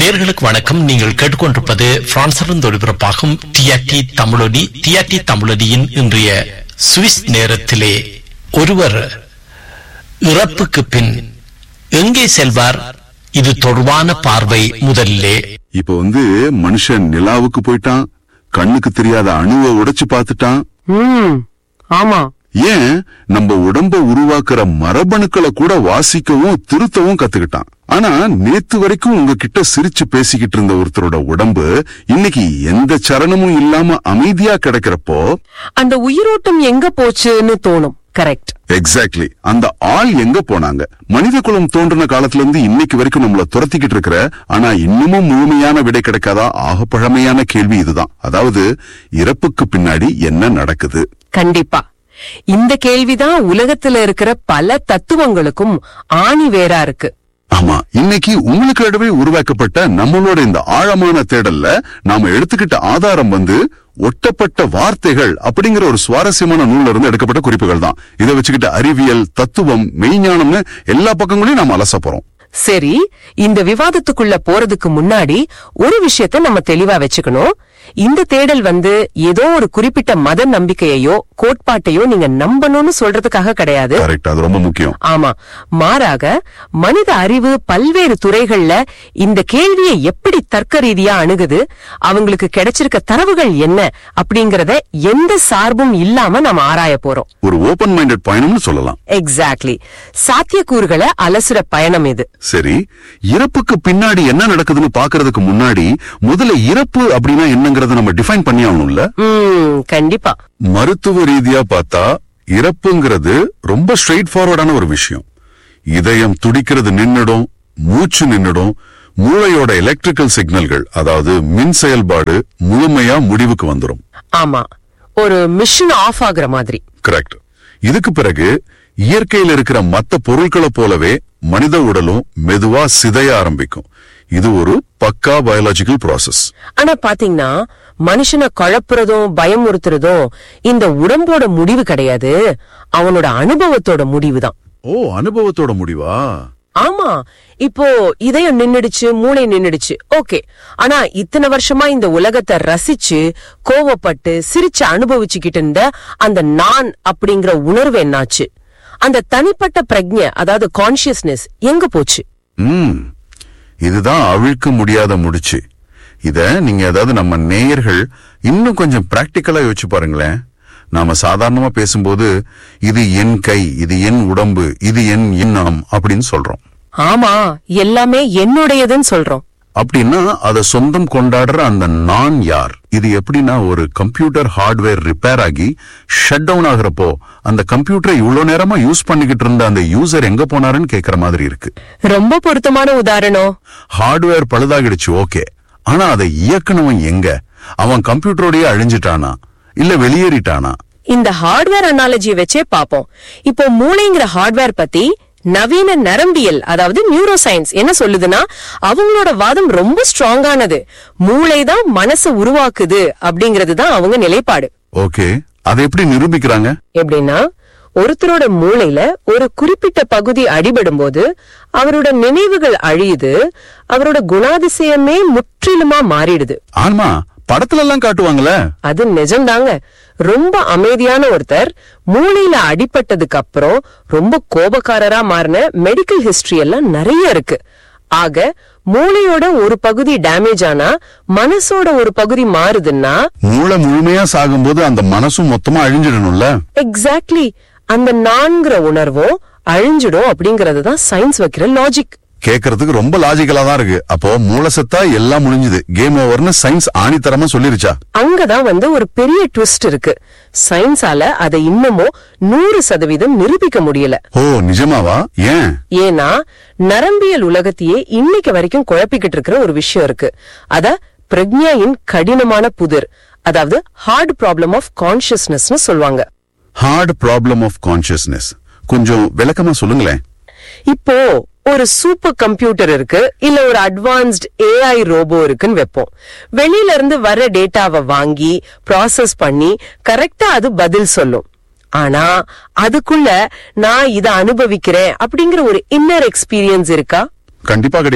நேர்களுக்கு வணக்கம் நீங்கள் கேட்டுக்கொண்டிருப்பது பிரான்சிலிருந்து ஒளிபரப்பாகும் டிஆர்டி தமிழொலி டிஆர்டி தமிழொலியின் இன்றைய சுவிஸ் நேரத்திலே ஒருவர் இறப்புக்கு பின் எங்கே செல்வார் இது தொடர்பான பார்வை முதலிலே இப்ப வந்து மனுஷன் நிலாவுக்கு போயிட்டான் கண்ணுக்கு தெரியாத அணுவை உடைச்சு பார்த்துட்டான் ம் ஆமா ஏன் நம்ம உடம்ப உருவாக்குற மரபணுக்களை கூட வாசிக்கவும் திருத்தவும் கத்துக்கிட்டான் ஆனா நேத்து வரைக்கும் உங்ககிட்ட சிரிச்சு பேசிக்கிட்டு இருந்த ஒருத்தரோட உடம்பு இன்னைக்கு எந்த சரணமும் இல்லாம அமைதியா கிடைக்கிறப்போ அந்த உயிரோட்டம் எங்க போச்சுன்னு தோணும் கரெக்ட் எக்ஸாக்ட்லி அந்த ஆள் எங்க போனாங்க மனித குலம் தோன்றின காலத்துல இருந்து இன்னைக்கு வரைக்கும் நம்மள துரத்திக்கிட்டு இருக்கிற ஆனா இன்னமும் முழுமையான விடை கிடைக்காதா ஆக பழமையான கேள்வி இதுதான் அதாவது இறப்புக்கு பின்னாடி என்ன நடக்குது கண்டிப்பா இந்த கேள்விதான் உலகத்துல இருக்கிற பல தத்துவங்களுக்கும் ஆணி வேரா இருக்கு ஆமா இன்னைக்கு உங்களுக்காகவே உருவாக்கப்பட்ட நம்மளோட இந்த ஆழமான தேடல்ல நாம எடுத்துக்கிட்ட ஆதாரம் வந்து ஒட்டப்பட்ட வார்த்தைகள் அப்படிங்கிற ஒரு சுவாரஸ்யமான நூல்ல இருந்து எடுக்கப்பட்ட குறிப்புகள் தான் இதை வச்சுக்கிட்டு அறிவியல் தத்துவம் மெய்ஞானம்னு எல்லா பக்கங்களையும் நாம அலச போறோம் சரி இந்த விவாதத்துக்குள்ள போறதுக்கு முன்னாடி ஒரு விஷயத்த நம்ம தெளிவா வச்சுக்கணும் இந்த தேடல் வந்து ஏதோ ஒரு குறிப்பிட்ட மத நம்பிக்கையையோ கோட்பாட்டையோ நீங்க நம்பணும்னு சொல்றதுக்காக கிடையாது கரெக்ட் அது ரொம்ப முக்கியம் ஆமா மாறாக மனித அறிவு பல்வேறு துறைகள்ல இந்த கேள்வியை எப்படி தர்க்க ரீதியா அணுகுது அவங்களுக்கு கிடைச்சிருக்க தரவுகள் என்ன அப்படிங்கறத எந்த சார்பும் இல்லாம நம்ம ஆராய போறோம் ஒரு ஓபன் மைண்டட் பயணம்னு சொல்லலாம் எக்ஸாக்ட்லி சாத்தியக்கூறுகளை அலசுற பயணம் இது சரி இறப்புக்கு பின்னாடி என்ன நடக்குதுன்னு பாக்குறதுக்கு முன்னாடி முதல்ல இறப்பு அப்படின்னா என்னங்கறத நம்ம டிஃபைன் பண்ணி ஆகணும்ல ம் கண்டிப்பா மருத்துவ ரீதியா பார்த்தா இறப்புங்கிறது ரொம்ப ஸ்ட்ரெயிட் ஃபார்வர்டான ஒரு விஷயம் இதயம் துடிக்கிறது நின்னுடும் மூச்சு நின்னுடும் மூளையோட எலக்ட்ரிக்கல் சிக்னல்கள் அதாவது மின் செயல்பாடு முழுமையா முடிவுக்கு வந்துரும் ஆமா ஒரு மிஷின் ஆஃப் ஆகுற மாதிரி கரெக்ட் இதுக்கு பிறகு இயற்கையில் இருக்கிற மத்த பொருட்களை போலவே மனித உடலும் மெதுவா சிதைய ஆரம்பிக்கும் இது ஒரு பக்கா பயாலஜிக்கல் process ஆனா பாத்தீங்கன்னா மனுஷனை குழப்புறதும் பயமுறுத்துறதும் இந்த உடம்போட முடிவு கிடையாது அவனோட அனுபவத்தோட முடிவுதான் ஓ அனுபவத்தோட முடிவா ஆமா இப்போ இதயம் நின்னுடுச்சு மூளை நின்னுடுச்சு ஓகே ஆனா இத்தனை வருஷமா இந்த உலகத்தை ரசிச்சு கோவப்பட்டு சிரிச்சு அனுபவிச்சுக்கிட்டு இருந்த அந்த நான் அப்படிங்கிற உணர்வு என்னாச்சு அந்த தனிப்பட்ட பிரக்ஞை அதாவது கான்சியஸ்னஸ் எங்க போச்சு ம் இதுதான் அவிழ்க்க முடியாத முடிச்சு இத நீங்க அதாவது நம்ம நேயர்கள் இன்னும் கொஞ்சம் பிராக்டிக்கலா யோசிச்சு பாருங்களேன் நாம சாதாரணமா பேசும்போது இது என் கை இது என் உடம்பு இது என் எண்ணம் அப்படின்னு சொல்றோம் ஆமா எல்லாமே என்னுடையதுன்னு சொல்றோம் அப்படின்னா அத சொந்தம் கொண்டாடுற அந்த நான் யார் இது எப்படின்னா ஒரு கம்ப்யூட்டர் ஹார்ட்வேர் ரிப்பேர் ஆகி ஷட் டவுன் ஆகுறப்போ அந்த கம்ப்யூட்டரை இவ்வளவு நேரமா யூஸ் பண்ணிக்கிட்டு இருந்த அந்த யூசர் எங்க போனாருன்னு கேக்குற மாதிரி இருக்கு ரொம்ப பொருத்தமான உதாரணம் ஹார்ட்வேர் பழுதாகிடுச்சு ஓகே ஆனா அதை இயக்குனவன் எங்க அவன் கம்ப்யூட்டரோடயே அழிஞ்சிட்டானா இல்ல வெளியேறிட்டானா இந்த ஹார்ட்வேர் அனாலஜியை வச்சே பாப்போம் இப்போ மூளைங்கிற ஹார்ட்வேர் பத்தி நவீன நரம்பியல் அதாவது நியூரோ சயின்ஸ் என்ன சொல்லுதுன்னா அவங்களோட வாதம் ரொம்ப ஸ்ட்ராங்கானது மூளை தான் மனசை உருவாக்குது அப்படிங்கிறது தான் அவங்க நிலைப்பாடு ஓகே அதை எப்படி நிரூபிக்கிறாங்க எப்படின்னா ஒருத்தரோட மூளையில ஒரு குறிப்பிட்ட பகுதி அடிபடும் போது அவரோட நினைவுகள் அழியுது அவரோட குணாதிசயமே முற்றிலுமா மாறிடுது ஆமா படத்துல எல்லாம் காட்டுவாங்கல்ல அது நிஜம்தாங்க ரொம்ப அமைதியான ஒருத்தர் மூளையில அடிபட்டதுக்கு அப்புறம் ரொம்ப கோபக்காரரா மாறின மெடிக்கல் ஹிஸ்டரி எல்லாம் நிறைய இருக்கு ஆக மூளையோட ஒரு பகுதி டேமேஜ் ஆனா மனசோட ஒரு பகுதி மாறுதுன்னா மூளை முழுமையா சாகும்போது அந்த மனசும் மொத்தமா அழிஞ்சிடணும்ல எக்ஸாக்ட்லி அந்த நான்கிற உணர்வும் அழிஞ்சிடும் அப்படிங்கறது தான் சயின்ஸ் வைக்கிற லாஜிக் கேக்குறதுக்கு ரொம்ப லாஜிக்கலா தான் இருக்கு அப்போ மூளை செத்தா எல்லாம் முடிஞ்சுது கேம் ஓவர்னு சயின்ஸ் ஆணித்தரமா சொல்லிருச்சா அங்கதான் வந்து ஒரு பெரிய ட்விஸ்ட் இருக்கு சயின்ஸால அதை இன்னமும் நூறு சதவீதம் நிரூபிக்க முடியல ஓ நிஜமாவா ஏன் ஏன்னா நரம்பியல் உலகத்தையே இன்னைக்கு வரைக்கும் குழப்பிக்கிட்டு இருக்கிற ஒரு விஷயம் இருக்கு அத பிரக்ஞாயின் கடினமான புதிர் அதாவது ஹார்ட் ப்ராப்ளம் ஆஃப் கான்சியஸ்னஸ்னு சொல்லுவாங்க ஹார்ட் ப்ராப்ளம் ஆஃப் கான்சியஸ்னஸ் கொஞ்சம் விளக்கமா சொல்லுங்களேன் இப்போ ஒரு சூப்பர் கம்ப்யூட்டர் இருக்கு இல்ல ஒரு அட்வான்ஸ்ட் ஏஐ ரோபோ இருக்குன்னு வைப்போம் வெளியில இருந்து வர டேட்டாவை வாங்கி ப்ராசஸ் பண்ணி கரெக்டா அது பதில் சொல்லும் ஆனா அதுக்குள்ள நான் இத அனுபவிக்கிறேன் அப்படிங்கிற ஒரு இன்னர் எக்ஸ்பீரியன்ஸ் இருக்கா கண்டிப்பா கிடையாது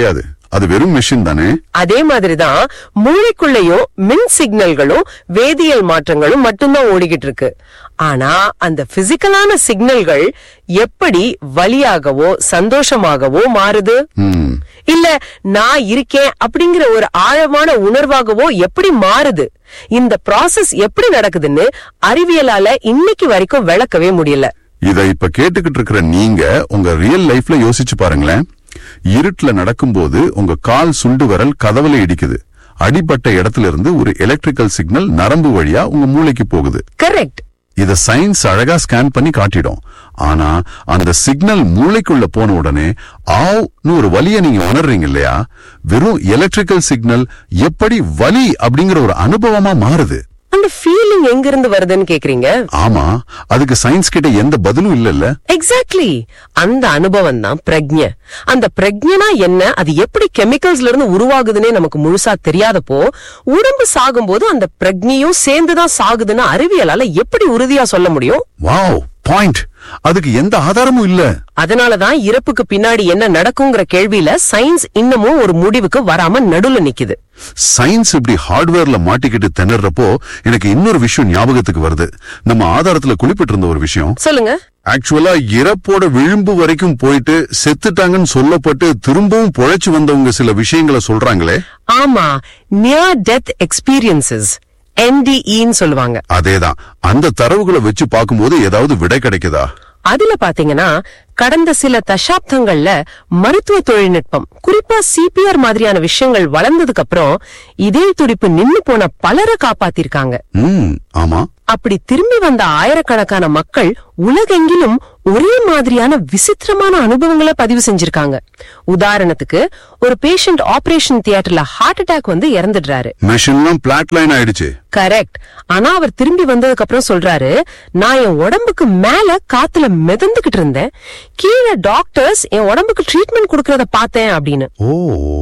அது வெறும் மெஷின் தானே அதே மாதிரிதான் மூளைக்குள்ளேயும் மின் சிக்னல்களும் வேதியியல் மாற்றங்களும் மட்டும்தான் ஓடிக்கிட்டு இருக்கு ஆனா அந்த பிசிக்கலான சிக்னல்கள் எப்படி வலியாகவோ சந்தோஷமாகவோ மாறுது ம் இல்ல நான் இருக்கேன் அப்படிங்கிற ஒரு ஆழமான உணர்வாகவோ எப்படி மாறுது இந்த ப்ராசஸ் எப்படி நடக்குதுன்னு அறிவியலால இன்னைக்கு வரைக்கும் விளக்கவே முடியல இத இப்ப கேட்டுக்கிட்டு இருக்கிற நீங்க உங்க ரியல் லைஃப்ல யோசிச்சு பாருங்களேன் இருட்டுல நடக்கும்போது உங்க கால் சுண்டு விரல் கதவுல இடிக்குது அடிபட்ட இடத்துல இருந்து ஒரு எலக்ட்ரிக்கல் சிக்னல் நரம்பு வழியா உங்க மூளைக்கு போகுது கரெக்ட் இத சயின்ஸ் அழகா ஸ்கேன் பண்ணி காட்டிடும் ஆனா அந்த சிக்னல் மூளைக்குள்ள போன உடனே ஆவ்னு ஒரு வலியை நீங்க உணர்றீங்க இல்லையா வெறும் எலக்ட்ரிக்கல் சிக்னல் எப்படி வலி அப்படிங்கிற ஒரு அனுபவமா மாறுது அந்த ஃபீலிங் எங்க இருந்து வருதுன்னு கேக்குறீங்க ஆமா அதுக்கு சயின்ஸ் கிட்ட எந்த பதிலும் இல்லல்ல எக்ஸாக்ட்லி அந்த அனுபவம் தான் பிரக்ஞ அந்த பிரக்ஞனா என்ன அது எப்படி கெமிக்கல்ஸ்ல இருந்து உருவாகுதுன்னே நமக்கு முழுசா தெரியாதப்போ உடம்பு சாகும்போது அந்த பிரக்ஞையும் சேர்ந்துதான் சாகுதுன்னு அறிவியலால எப்படி உறுதியா சொல்ல முடியும் வாவ் பாயிண்ட் அதுக்கு எந்த ஆதாரமும் இல்ல அதனாலதான் இறப்புக்கு பின்னாடி என்ன நடக்குங்கிற கேள்வியில சயின்ஸ் இன்னமும் ஒரு முடிவுக்கு வராம நடுவுல நிக்குது சயின்ஸ் இப்படி ஹார்ட்வேர்ல மாட்டிக்கிட்டு திணறப்போ எனக்கு இன்னொரு விஷயம் ஞாபகத்துக்கு வருது நம்ம ஆதாரத்துல குறிப்பிட்டு இருந்த ஒரு விஷயம் சொல்லுங்க ஆக்சுவலா இறப்போட விளிம்பு வரைக்கும் போயிட்டு செத்துட்டாங்கன்னு சொல்லப்பட்டு திரும்பவும் பொழைச்சு வந்தவங்க சில விஷயங்களை சொல்றாங்களே ஆமா நியர் டெத் எக்ஸ்பீரியன்சஸ் என்டிஇன்னு சொல்லுவாங்க அதேதான் அந்த தரவுகளை வச்சு பார்க்கும்போது ஏதாவது விடை கிடைக்குதா அதுல பாத்தீங்கன்னா கடந்த சில தசாப்தங்கள்ல மருத்துவ தொழில்நுட்பம் குறிப்பா சிபிஆர் மாதிரியான விஷயங்கள் வளர்ந்ததுக்கு அப்புறம் இதய துடிப்பு நின்னு போன பலரை காப்பாத்திருக்காங்க ம் ஆமா அப்படி திரும்பி வந்த ஆயிரக்கணக்கான மக்கள் உலகெங்கிலும் ஒரே மாதிரியான விசித்திரமான அனுபவங்களை பதிவு செஞ்சிருக்காங்க உதாரணத்துக்கு ஒரு பேஷண்ட் ஆபரேஷன் தியேட்டர்ல ஹார்ட் அட்டாக் வந்து இறந்துடுறாரு மெஷின்லாம் பிளாட் லைன் ஆயிடுச்சு கரெக்ட் ஆனா அவர் திரும்பி வந்ததுக்கு அப்புறம் சொல்றாரு நான் என் உடம்புக்கு மேல காத்துல மிதந்துகிட்டு இருந்தேன் கீழே டாக்டர்ஸ் என் உடம்புக்கு ட்ரீட்மெண்ட் கொடுக்கறத பார்த்தேன் அப்படின்னு ஓ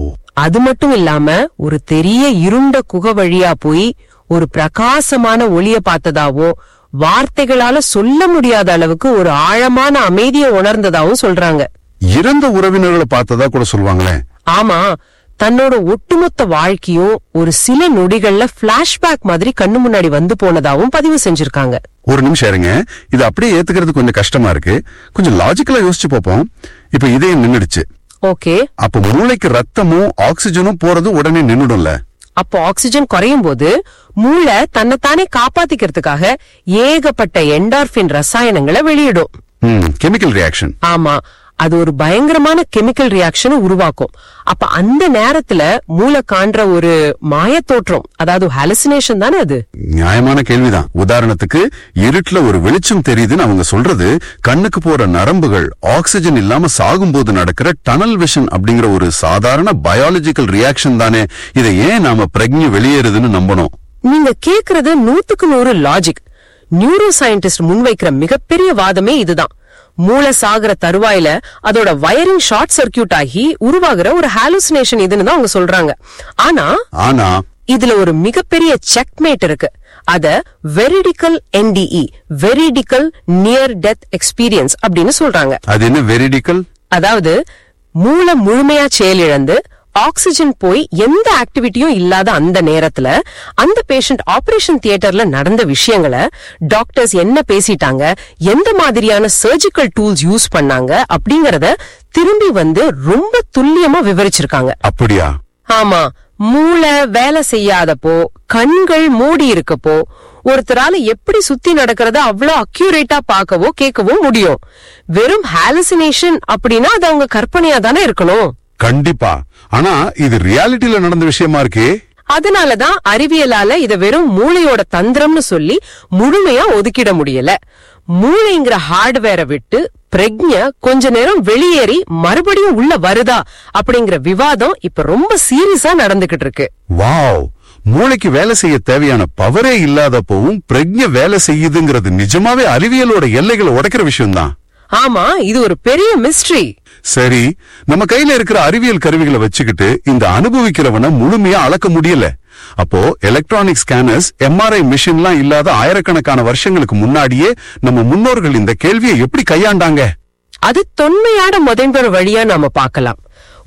அது மட்டும் இல்லாம ஒரு பெரிய இருண்ட குகை வழியா போய் ஒரு பிரகாசமான ஒளிய பார்த்ததாவும் வார்த்தைகளால சொல்ல முடியாத அளவுக்கு ஒரு ஆழமான அமைதியை உணர்ந்ததாவும் சொல்றாங்க இறந்த உறவினர்களை பார்த்ததா கூட சொல்லுவாங்களே ஆமா தன்னோட ஒட்டுமொத்த வாழ்க்கையும் ஒரு சில நொடிகள்ல பிளாஷ்பேக் மாதிரி கண்ணு முன்னாடி வந்து போனதாவும் பதிவு செஞ்சிருக்காங்க ஒரு நிமிஷம் இருங்க இது அப்படியே ஏத்துக்கிறது கொஞ்சம் கஷ்டமா இருக்கு கொஞ்சம் லாஜிக்கலா யோசிச்சு பார்ப்போம் இப்ப இதயம் நின்னுடுச்சு ஓகே அப்ப மூளைக்கு ரத்தமும் ஆக்சிஜனும் போறது உடனே நின்னுடும்ல அப்போ ஆக்சிஜன் குறையும் போது மூளை தன்னைத்தானே காப்பாத்திக்கிறதுக்காக ஏகப்பட்ட என்டார்பின் ரசாயனங்களை வெளியிடும் கெமிக்கல் ரியாக்ஷன் ஆமா அது ஒரு பயங்கரமான கெமிக்கல் ரியாக்ஷன் உருவாக்கும் அப்ப அந்த நேரத்துல மூளை காண்ற ஒரு மாயத் தோற்றம் அதாவது ஹாலுசினேஷன் தானே அது நியாயமான கேள்விதான் உதாரணத்துக்கு இருட்டுல ஒரு வெளிச்சம் தெரியுதுன்னு அவங்க சொல்றது கண்ணுக்கு போற நரம்புகள் ஆக்சிஜன் இல்லாம சாகும்போது நடக்கிற டனல் விஷன் அப்படிங்கிற ஒரு சாதாரண பயாலஜிக்கல் ரியாக்ஷன் தானே இதை ஏன் நாம பிரக்ஞை வெளியேறுதுன்னு நம்பணும் நீங்க கேக்குறது நூத்துக்கு நூறு லாஜிக் நியூரோ சயின்டிஸ்ட் முன்வைக்கிற மிகப்பெரிய வாதமே இதுதான் மூளை சாகுற தருவாயில அதோட வயரிங் ஷார்ட் சர்க்கியூட் ஆகி உருவாகுற ஒரு ஹாலுசினேஷன் இதுன்னு தான் அவங்க சொல்றாங்க ஆனா ஆனா இதுல ஒரு மிகப்பெரிய செக்மேட் இருக்கு அத veridical NDE veridical near death experience அப்படின்னு சொல்றாங்க அது என்ன வெரிடிக்கல் அதாவது மூளை முழுமையா செயலிழந்து ஆக்சிஜன் போய் எந்த ஆக்டிவிட்டியும் இல்லாத அந்த நேரத்துல அந்த பேஷண்ட் ஆபரேஷன் தியேட்டர்ல நடந்த விஷயங்களை டாக்டர்ஸ் என்ன பேசிட்டாங்க எந்த மாதிரியான சர்ஜிக்கல் டூல்ஸ் யூஸ் பண்ணாங்க அப்படிங்கறத திரும்பி வந்து ரொம்ப துல்லியமா விவரிச்சிருக்காங்க அப்படியா ஆமா மூளை வேலை செய்யாதப்போ கண்கள் மூடி இருக்கப்போ ஒருத்தரால எப்படி சுத்தி நடக்கிறத அவ்வளவு அக்யூரேட்டா பார்க்கவோ கேட்கவோ முடியும் வெறும் ஹாலுசினேஷன் அப்படின்னா அது அவங்க கற்பனையா தானே இருக்கணும் கண்டிப்பா ஆனா இது ரியாலிட்டில நடந்த விஷயமா இருக்கே அதனாலதான் அறிவியலால இத வெறும் மூளையோட தந்திரம்னு சொல்லி முழுமையா ஒதுக்கிட முடியல மூளைங்கிற ஹார்ட்வேரை விட்டு பிரக்ஞ கொஞ்ச நேரம் வெளியேறி மறுபடியும் உள்ள வருதா அப்படிங்கிற விவாதம் இப்ப ரொம்ப சீரியஸா நடந்துகிட்டு இருக்கு வாவ் மூளைக்கு வேலை செய்ய தேவையான பவரே இல்லாதப்பவும் பிரக்ஞ வேலை செய்யுதுங்கிறது நிஜமாவே அறிவியலோட எல்லைகளை உடைக்கிற விஷயம்தான் ஆமா இது ஒரு பெரிய மிஸ்ட்ரி சரி நம்ம கையில இருக்கிற அறிவியல் கருவிகளை வச்சுக்கிட்டு இந்த அனுபவிக்கிறவனை முழுமையா அளக்க முடியல அப்போ எலக்ட்ரானிக் ஸ்கேனர்ஸ் எம்ஆர்ஐ மிஷின்லாம் இல்லாத ஆயிரக்கணக்கான வருஷங்களுக்கு முன்னாடியே நம்ம முன்னோர்கள் இந்த கேள்வியை எப்படி கையாண்டாங்க அது தொன்மையான முதன்பெற வழியா நாம பார்க்கலாம்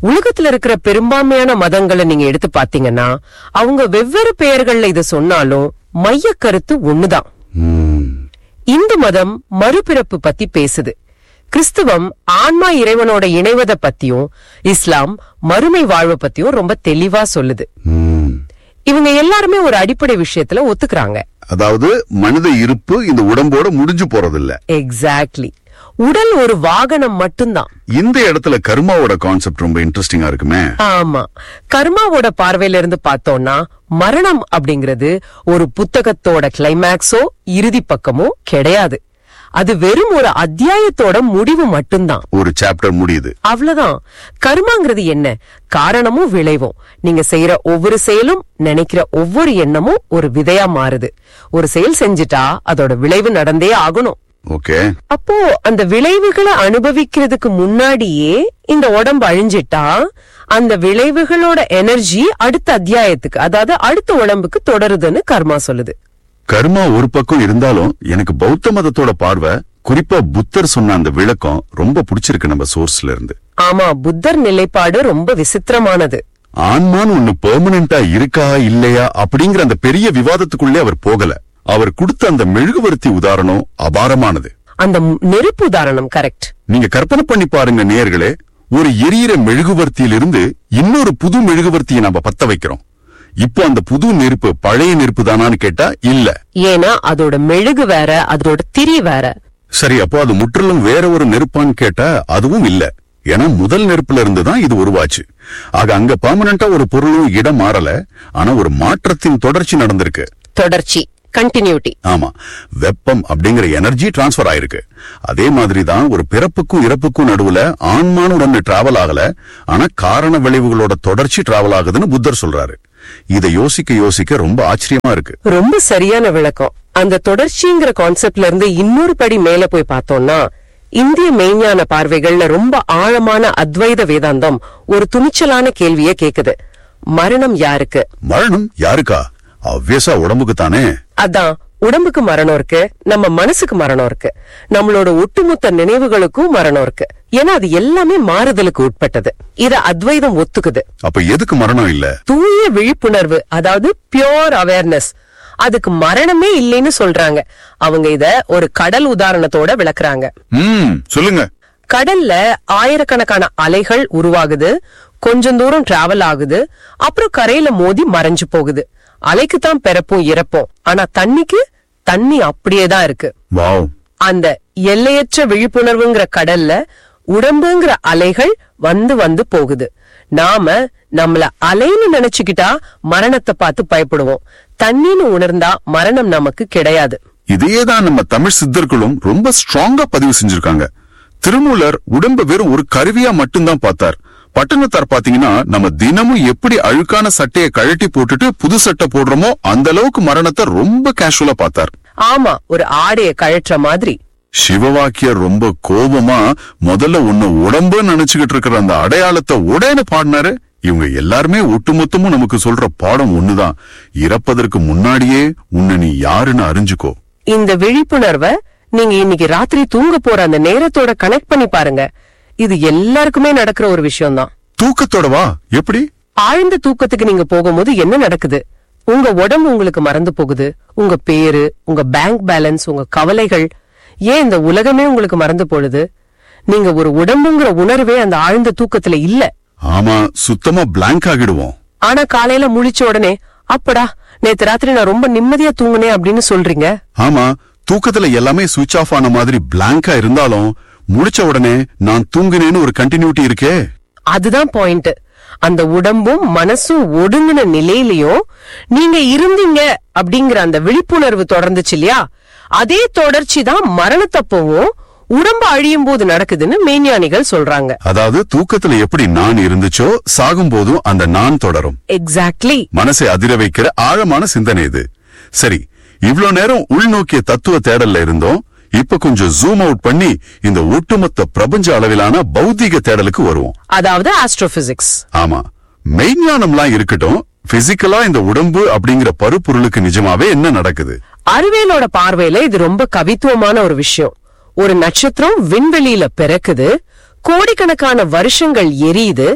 உலகத்துல இருக்கிற பெரும்பான்மையான மதங்களை நீங்க எடுத்து பாத்தீங்கன்னா அவங்க வெவ்வேறு பெயர்கள்ல இத சொன்னாலும் மைய கருத்து ஒண்ணுதான் ம், இந்து மதம் மறுபிறப்பு பத்தி பேசுது கிறிஸ்துவம் ஆன்மா இறைவனோட இணைவத பத்தியும் இஸ்லாம் மறுமை வாழ்வை பத்தியும் ரொம்ப தெளிவா சொல்லுது ம். இவங்க எல்லாருமே ஒரு அடிப்படை விஷயத்துல ஒத்துக்கிறாங்க அதாவது மனித இருப்பு இந்த உடம்போட முடிஞ்சு போறதில்ல எக்ஸாக்ட்லி உடல் ஒரு வாகனம் மட்டும்தான் இந்த இடத்துல கர்மாவோட கான்செப்ட் ரொம்ப இன்ட்ரெஸ்டிங்கா இருக்குமே ஆமா கர்மாவோட பார்வையில இருந்து பார்த்தோம்னா மரணம் அப்படிங்கிறது ஒரு புத்தகத்தோட கிளைமேக்ஸோ இறுதி பக்கமோ கிடையாது அது வெறும் ஒரு அத்தியாயத்தோட முடிவு மட்டும்தான் ஒரு சாப்டர் முடியுது அவ்வளவுதான் கர்மாங்கிறது என்ன காரணமும் விளைவும் நீங்க செய்யற ஒவ்வொரு செயலும் நினைக்கிற ஒவ்வொரு எண்ணமும் ஒரு விதையா மாறுது ஒரு செயல் செஞ்சுட்டா அதோட விளைவு நடந்தே ஆகணும் ஓகே அப்போ அந்த விளைவுகளை அனுபவிக்கிறதுக்கு முன்னாடியே இந்த உடம்பு அழிஞ்சிட்டா அந்த விளைவுகளோட எனர்ஜி அடுத்த அத்தியாயத்துக்கு அதாவது அடுத்த உடம்புக்கு தொடருதுன்னு கர்மா சொல்லுது கர்மா ஒரு பக்கம் இருந்தாலும் எனக்கு பௌத்த மதத்தோட பார்வை குறிப்பா புத்தர் சொன்ன அந்த விளக்கம் ரொம்ப பிடிச்சிருக்கு நம்ம சோர்ஸ்ல இருந்து ஆமா புத்தர் நிலைப்பாடு ரொம்ப விசித்திரமானது ஆன்மான்னு ஒண்ணு பெர்மனண்டா இருக்கா இல்லையா அப்படிங்கிற அந்த பெரிய விவாதத்துக்குள்ளே அவர் போகல அவர் கொடுத்த அந்த மெழுகுவர்த்தி உதாரணம் அபாரமானது அந்த ம்- நெருப்பு உதாரணம் கரெக்ட் நீங்க கற்பனை பண்ணி பாருங்க நேயர்களே ஒரு எரியிற மெழுகுவர்த்தியிலிருந்து இன்னொரு புது மெழுகுவர்த்தியை நம்ம பத்த வைக்கிறோம் இப்போ அந்த புது நெருப்பு பழைய நெருப்பு தானான்னு கேட்டா இல்ல ஏன்னா அதோட மெழுகு வேற அதோட திரி வேற சரி அப்போ அது முற்றிலும் வேற ஒரு நெருப்பான்னு கேட்டா அதுவும் இல்ல ஏன்னா முதல் நெருப்புல இருந்து தான் இது உருவாச்சு ஆக அங்க பெர்மனண்டா ஒரு பொருளும் இடம் மாறல ஆனா ஒரு மாற்றத்தின் தொடர்ச்சி நடந்திருக்கு தொடர்ச்சி கண்டினியூட்டி ஆமா வெப்பம் அப்படிங்கிற எனர்ஜி டிரான்ஸ்ஃபர் ஆயிருக்கு அதே மாதிரி தான் ஒரு பிறப்புக்கும் இறப்புக்கும் நடுவுல ஆன்மான்னு ஒண்ணு டிராவல் ஆகல ஆனா காரண விளைவுகளோட தொடர்ச்சி டிராவல் ஆகுதுன்னு புத்தர் சொல்றாரு இதை யோசிக்க யோசிக்க ரொம்ப ஆச்சரியமா இருக்கு ரொம்ப சரியான விளக்கம் அந்த தொடர்ச்சிங்கிற கான்செப்ட்ல இருந்து இன்னொரு படி மேல போய் பார்த்தோம்னா இந்திய மெய்ஞான பார்வைகள்ல ரொம்ப ஆழமான அத்வைத வேதாந்தம் ஒரு துணிச்சலான கேள்விய கேக்குது மரணம் யாருக்கு மரணம் யாருக்கா அவ்வியசா உடம்புக்கு தானே அதான் உடம்புக்கு மரணம் இருக்கு நம்ம மனசுக்கு மரணம் இருக்கு நம்மளோட ஒட்டுமொத்த நினைவுகளுக்கும் மரணம் இருக்கு ஏன்னா அது எல்லாமே மாறுதலுக்கு உட்பட்டது இத அத்வைதம் ஒத்துக்குது அப்ப எதுக்கு மரணம் இல்ல தூய விழிப்புணர்வு அதாவது பியோர் அவேர்னஸ் அதுக்கு மரணமே இல்லைன்னு சொல்றாங்க அவங்க இத ஒரு கடல் உதாரணத்தோட விளக்குறாங்க ம் சொல்லுங்க கடல்ல ஆயிரக்கணக்கான அலைகள் உருவாகுது கொஞ்சம் தூரம் டிராவல் ஆகுது அப்புறம் கரையில மோதி மறைஞ்சு போகுது அலைக்கு தான் பிறப்பும் இறப்பும் ஆனா தண்ணிக்கு தண்ணி அப்படியே தான் இருக்கு வாவ் அந்த எல்லையற்ற விழிப்புணர்வுங்கிற கடல்ல உடம்புங்கிற அலைகள் வந்து வந்து போகுது நாம நம்மள அலைன்னு நினைச்சுக்கிட்டா மரணத்தை பார்த்து பயப்படுவோம் தண்ணின்னு உணர்ந்தா மரணம் நமக்கு கிடையாது இதையே தான் நம்ம தமிழ் சித்தர்களும் ரொம்ப ஸ்ட்ராங்கா பதிவு செஞ்சிருக்காங்க திருமூலர் உடம்ப வெறும் ஒரு கருவியா மட்டும்தான் பார்த்தார் பட்டணத்தார் பாத்தீங்கன்னா நம்ம தினமும் எப்படி அழுக்கான சட்டையை கழட்டி போட்டுட்டு புது சட்டை போடுறோமோ அந்த அளவுக்கு மரணத்தை ரொம்ப கேஷுவலா பார்த்தார் ஆமா ஒரு ஆடைய கழற்ற மாதிரி சிவவாக்கியர் ரொம்ப கோபமா முதல்ல உன்னை உடம்பு நினைச்சுக்கிட்டு இருக்கிற அந்த அடையாளத்தை உடனே பாடினாரு இவங்க எல்லாருமே ஒட்டுமொத்தமும் நமக்கு சொல்ற பாடம் ஒண்ணுதான் இறப்பதற்கு முன்னாடியே உன்னை நீ யாருன்னு அறிஞ்சுக்கோ இந்த விழிப்புணர்வை நீங்க இன்னைக்கு ராத்திரி தூங்க போற அந்த நேரத்தோட கனெக்ட் பண்ணி பாருங்க இது எல்லாருக்குமே நடக்கிற ஒரு விஷயம்தான் தூக்கத்தோட வா எப்படி ஆழ்ந்த தூக்கத்துக்கு நீங்க போகும்போது என்ன நடக்குது உங்க உடம்பு உங்களுக்கு மறந்து போகுது உங்க பேரு உங்க பேங்க் பேலன்ஸ் உங்க கவலைகள் ஏன் இந்த உலகமே உங்களுக்கு மறந்து போடுது நீங்க ஒரு உடம்புங்கிற உணர்வே அந்த ஆழ்ந்த தூக்கத்துல இல்ல ஆமா சுத்தமா பிளாங்க் ஆகிடுவோம் ஆனா காலையில முழிச்ச உடனே அப்படா நேத்து ராத்திரி நான் ரொம்ப நிம்மதியா தூங்குனேன் அப்படின்னு சொல்றீங்க ஆமா தூக்கத்துல எல்லாமே சுவிட்ச் ஆஃப் ஆன மாதிரி பிளாங்கா இருந்தாலும் முடிச்ச உடனே நான் தூங்கினேன்னு ஒரு கண்டினியூட்டி இருக்கே அதுதான் பாயிண்ட் அந்த உடம்பும் மனசும் ஒடுங்கின நிலையிலயும் நீங்க இருந்தீங்க அப்படிங்கிற அந்த விழிப்புணர்வு தொடர்ந்துச்சு இல்லையா அதே தொடர்ச்சி தான் மரணத்தப்பவும் உடம்பு அழியும் போது நடக்குதுன்னு மெய்ஞானிகள் சொல்றாங்க அதாவது தூக்கத்துல எப்படி நான் இருந்துச்சோ சாகும் போதும் அந்த நான் தொடரும் எக்ஸாக்ட்லி மனசை அதிர வைக்கிற ஆழமான சிந்தனை இது சரி இவ்ளோ நேரம் உள்நோக்கிய தத்துவ தேடல்ல இருந்தோம் இப்ப கொஞ்சம் ஜூம் அவுட் பண்ணி இந்த ஒட்டுமொத்த பிரபஞ்ச அளவிலான பௌத்திக தேடலுக்கு வருவோம் அதாவது ஆஸ்ட்ரோபிசிக்ஸ் ஆமா மெய்ஞானம்லாம் இருக்கட்டும் பிசிக்கலா இந்த உடம்பு அப்படிங்கிற பருப்பொருளுக்கு நிஜமாவே என்ன நடக்குது அறிவியலோட பார்வையில இது ரொம்ப கவித்துவமான ஒரு விஷயம் ஒரு நட்சத்திரம் விண்வெளியில பிறக்குது கோடிக்கணக்கான வருஷங்கள் எரியுது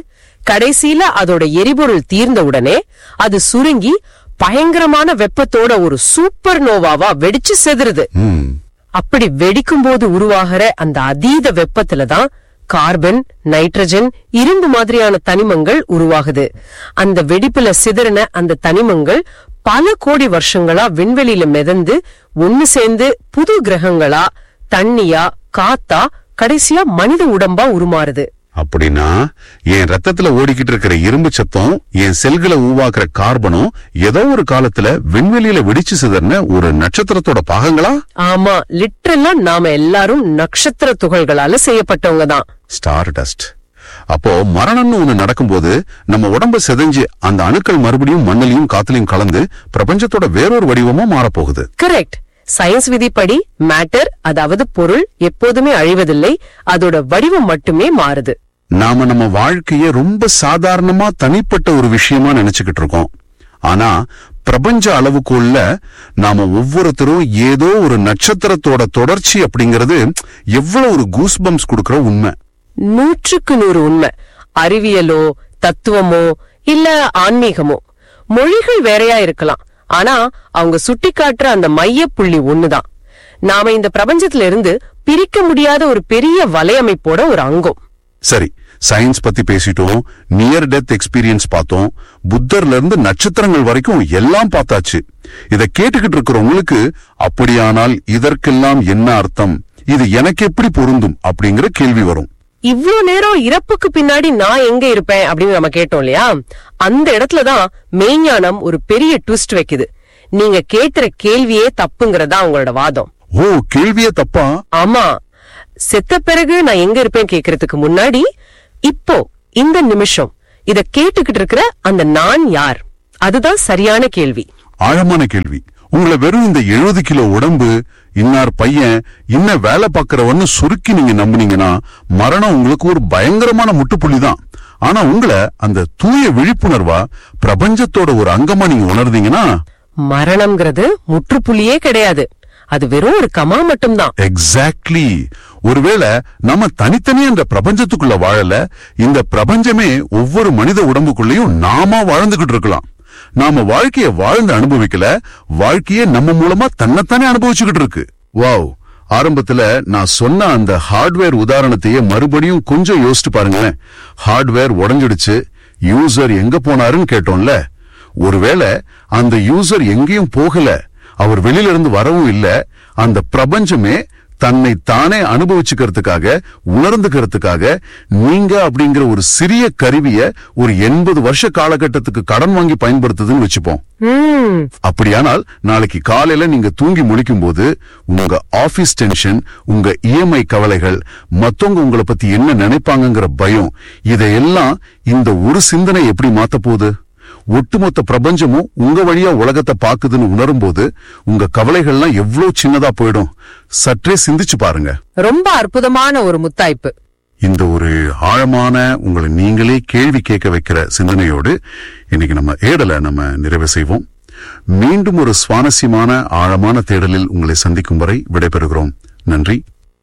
கடைசியில அதோட எரிபொருள் தீர்ந்த உடனே அது சுருங்கி பயங்கரமான வெப்பத்தோட ஒரு சூப்பர் நோவாவா வெடிச்சு செதுருது ம் அப்படி வெடிக்கும் போது உருவாகிற அந்த அதீத வெப்பத்துல தான் கார்பன் நைட்ரஜன் இரும்பு மாதிரியான தனிமங்கள் உருவாகுது அந்த வெடிப்புல சிதறின அந்த தனிமங்கள் பல கோடி வருஷங்களா விண்வெளியில மிதந்து ஒண்ணு சேர்ந்து புது கிரகங்களா தண்ணியா காத்தா கடைசியா மனித உடம்பா உருமாறுது அப்படின்னா என் ரத்தத்துல ஓடிக்கிட்டு இருக்கிற இரும்பு சத்தம் என் செல்களை உருவாக்குற கார்பனும் ஏதோ ஒரு காலத்துல விண்வெளியில வெடிச்சு சிதறின ஒரு நட்சத்திரத்தோட பாகங்களா ஆமா லிட்ரலா நாம எல்லாரும் நட்சத்திர துகள்களால செய்யப்பட்டவங்க தான் ஸ்டார் டஸ்ட் அப்போ மரணம்னு ஒண்ணு நடக்கும்போது நம்ம உடம்ப செதஞ்சு அந்த அணுக்கள் மறுபடியும் மண்ணிலையும் காத்துலயும் கலந்து பிரபஞ்சத்தோட வேறொரு வடிவமும் மாறப்போகுது கரெக்ட் சயின்ஸ் விதிப்படி மேட்டர் அதாவது பொருள் எப்போதுமே அழிவதில்லை அதோட வடிவம் மட்டுமே மாறுது நாம நம்ம வாழ்க்கைய ரொம்ப சாதாரணமா தனிப்பட்ட ஒரு விஷயமா நினைச்சுக்கிட்டு இருக்கோம் ஆனா பிரபஞ்ச அளவுக்குள்ள நாம ஒவ்வொருத்தரும் ஏதோ ஒரு நட்சத்திரத்தோட தொடர்ச்சி அப்படிங்கிறது எவ்வளவு ஒரு கூஸ்பம்ஸ் கொடுக்கிற உண்மை நூற்றுக்கு நூறு உண்மை அறிவியலோ தத்துவமோ இல்ல ஆன்மீகமோ மொழிகள் வேறையா இருக்கலாம் ஆனா அவங்க சுட்டிக்காட்டுற அந்த மைய புள்ளி ஒண்ணுதான் நாம இந்த பிரபஞ்சத்துல இருந்து பிரிக்க முடியாத ஒரு பெரிய வலையமைப்போட ஒரு அங்கம் சரி சயின்ஸ் பத்தி பேசிட்டோம் நியர் டெத் எக்ஸ்பீரியன்ஸ் பார்த்தோம் புத்தர்ல இருந்து நட்சத்திரங்கள் வரைக்கும் எல்லாம் பார்த்தாச்சு இத கேட்டுக்கிட்டு இருக்கிறவங்களுக்கு அப்படியானால் இதற்கெல்லாம் என்ன அர்த்தம் இது எனக்கு எப்படி பொருந்தும் அப்படிங்கிற கேள்வி வரும் இவ்ளோ நேரம் இறப்புக்கு பின்னாடி நான் எங்க இருப்பேன் அப்படின்னு நம்ம கேட்டோம் இல்லையா அந்த இடத்துலதான் மெய்ஞானம் ஒரு பெரிய ட்விஸ்ட் வைக்குது நீங்க கேட்கிற கேள்வியே தப்புங்கிறதா அவங்களோட வாதம் ஓ கேள்வியே தப்பா ஆமா செத்த பிறகு நான் எங்க இருப்பேன் கேக்குறதுக்கு முன்னாடி இப்போ இந்த நிமிஷம் இத கேட்டுக்கிட்டு இருக்கிற அந்த நான் யார் அதுதான் சரியான கேள்வி ஆழமான கேள்வி உங்களை வெறும் இந்த எழுபது கிலோ உடம்பு இன்னார் பையன் இன்ன வேலை பார்க்கறவன்னு சுருக்கி நீங்க நம்புனீங்கன்னா மரணம் உங்களுக்கு ஒரு பயங்கரமான முட்டுப்புள்ளி தான் ஆனா உங்களை அந்த தூய விழிப்புணர்வா பிரபஞ்சத்தோட ஒரு அங்கமா நீங்க உணர்ந்தீங்கன்னா மரணம்ங்கிறது முற்றுப்புள்ளியே கிடையாது அது வெறும் ஒரு கமா மட்டும்தான் எக்ஸாக்ட்லி ஒருவேளை நம்ம தனித்தனியா இந்த பிரபஞ்சத்துக்குள்ள வாழல இந்த பிரபஞ்சமே ஒவ்வொரு மனித உடம்புக்குள்ளேயும் நாம வாழ்ந்துகிட்டு இருக்கலாம் நாம வாழ்க்கைய வாழ்ந்து அனுபவிக்கல வாழ்க்கைய நம்ம மூலமா தன்னைத்தானே அனுபவிச்சுக்கிட்டு இருக்கு வாவ் ஆரம்பத்துல நான் சொன்ன அந்த ஹார்ட்வேர் உதாரணத்தையே மறுபடியும் கொஞ்சம் யோசிச்சு பாருங்களேன் ஹார்ட்வேர் உடைஞ்சிடுச்சு யூசர் எங்க போனாருன்னு கேட்டோம்ல ஒருவேளை அந்த யூசர் எங்கேயும் போகல அவர் வெளியில இருந்து வரவும் இல்ல அந்த பிரபஞ்சமே தன்னை தானே அனுபவிச்சுக்கிறதுக்காக உணர்ந்துக்கிறதுக்காக நீங்க அப்படிங்கிற ஒரு சிறிய கருவிய ஒரு எண்பது வருஷ காலகட்டத்துக்கு கடன் வாங்கி பயன்படுத்துதுன்னு வச்சுப்போம் ம் அப்படியானால் நாளைக்கு காலையில நீங்க தூங்கி முழிக்கும் போது உங்க ஆபீஸ் டென்ஷன் உங்க இஎம்ஐ கவலைகள் மத்தவங்க உங்களை பத்தி என்ன நினைப்பாங்கங்கிற பயம் இதையெல்லாம் இந்த ஒரு சிந்தனை எப்படி மாத்த போகுது ஒட்டுமொத்த பிரபஞ்சமும் உங்க வழியா உலகத்தை பாக்குதுன்னு உணரும் போது உங்க கவலைகள்லாம் எவ்வளவு சின்னதா போயிடும் சற்றே சிந்திச்சு பாருங்க ரொம்ப அற்புதமான ஒரு முத்தாய்ப்பு இந்த ஒரு ஆழமான உங்களை நீங்களே கேள்வி கேட்க வைக்கிற சிந்தனையோடு இன்னைக்கு நம்ம ஏடலை நம்ம நிறைவு செய்வோம் மீண்டும் ஒரு சுவாரஸ்யமான ஆழமான தேடலில் உங்களை சந்திக்கும் வரை விடைபெறுகிறோம் நன்றி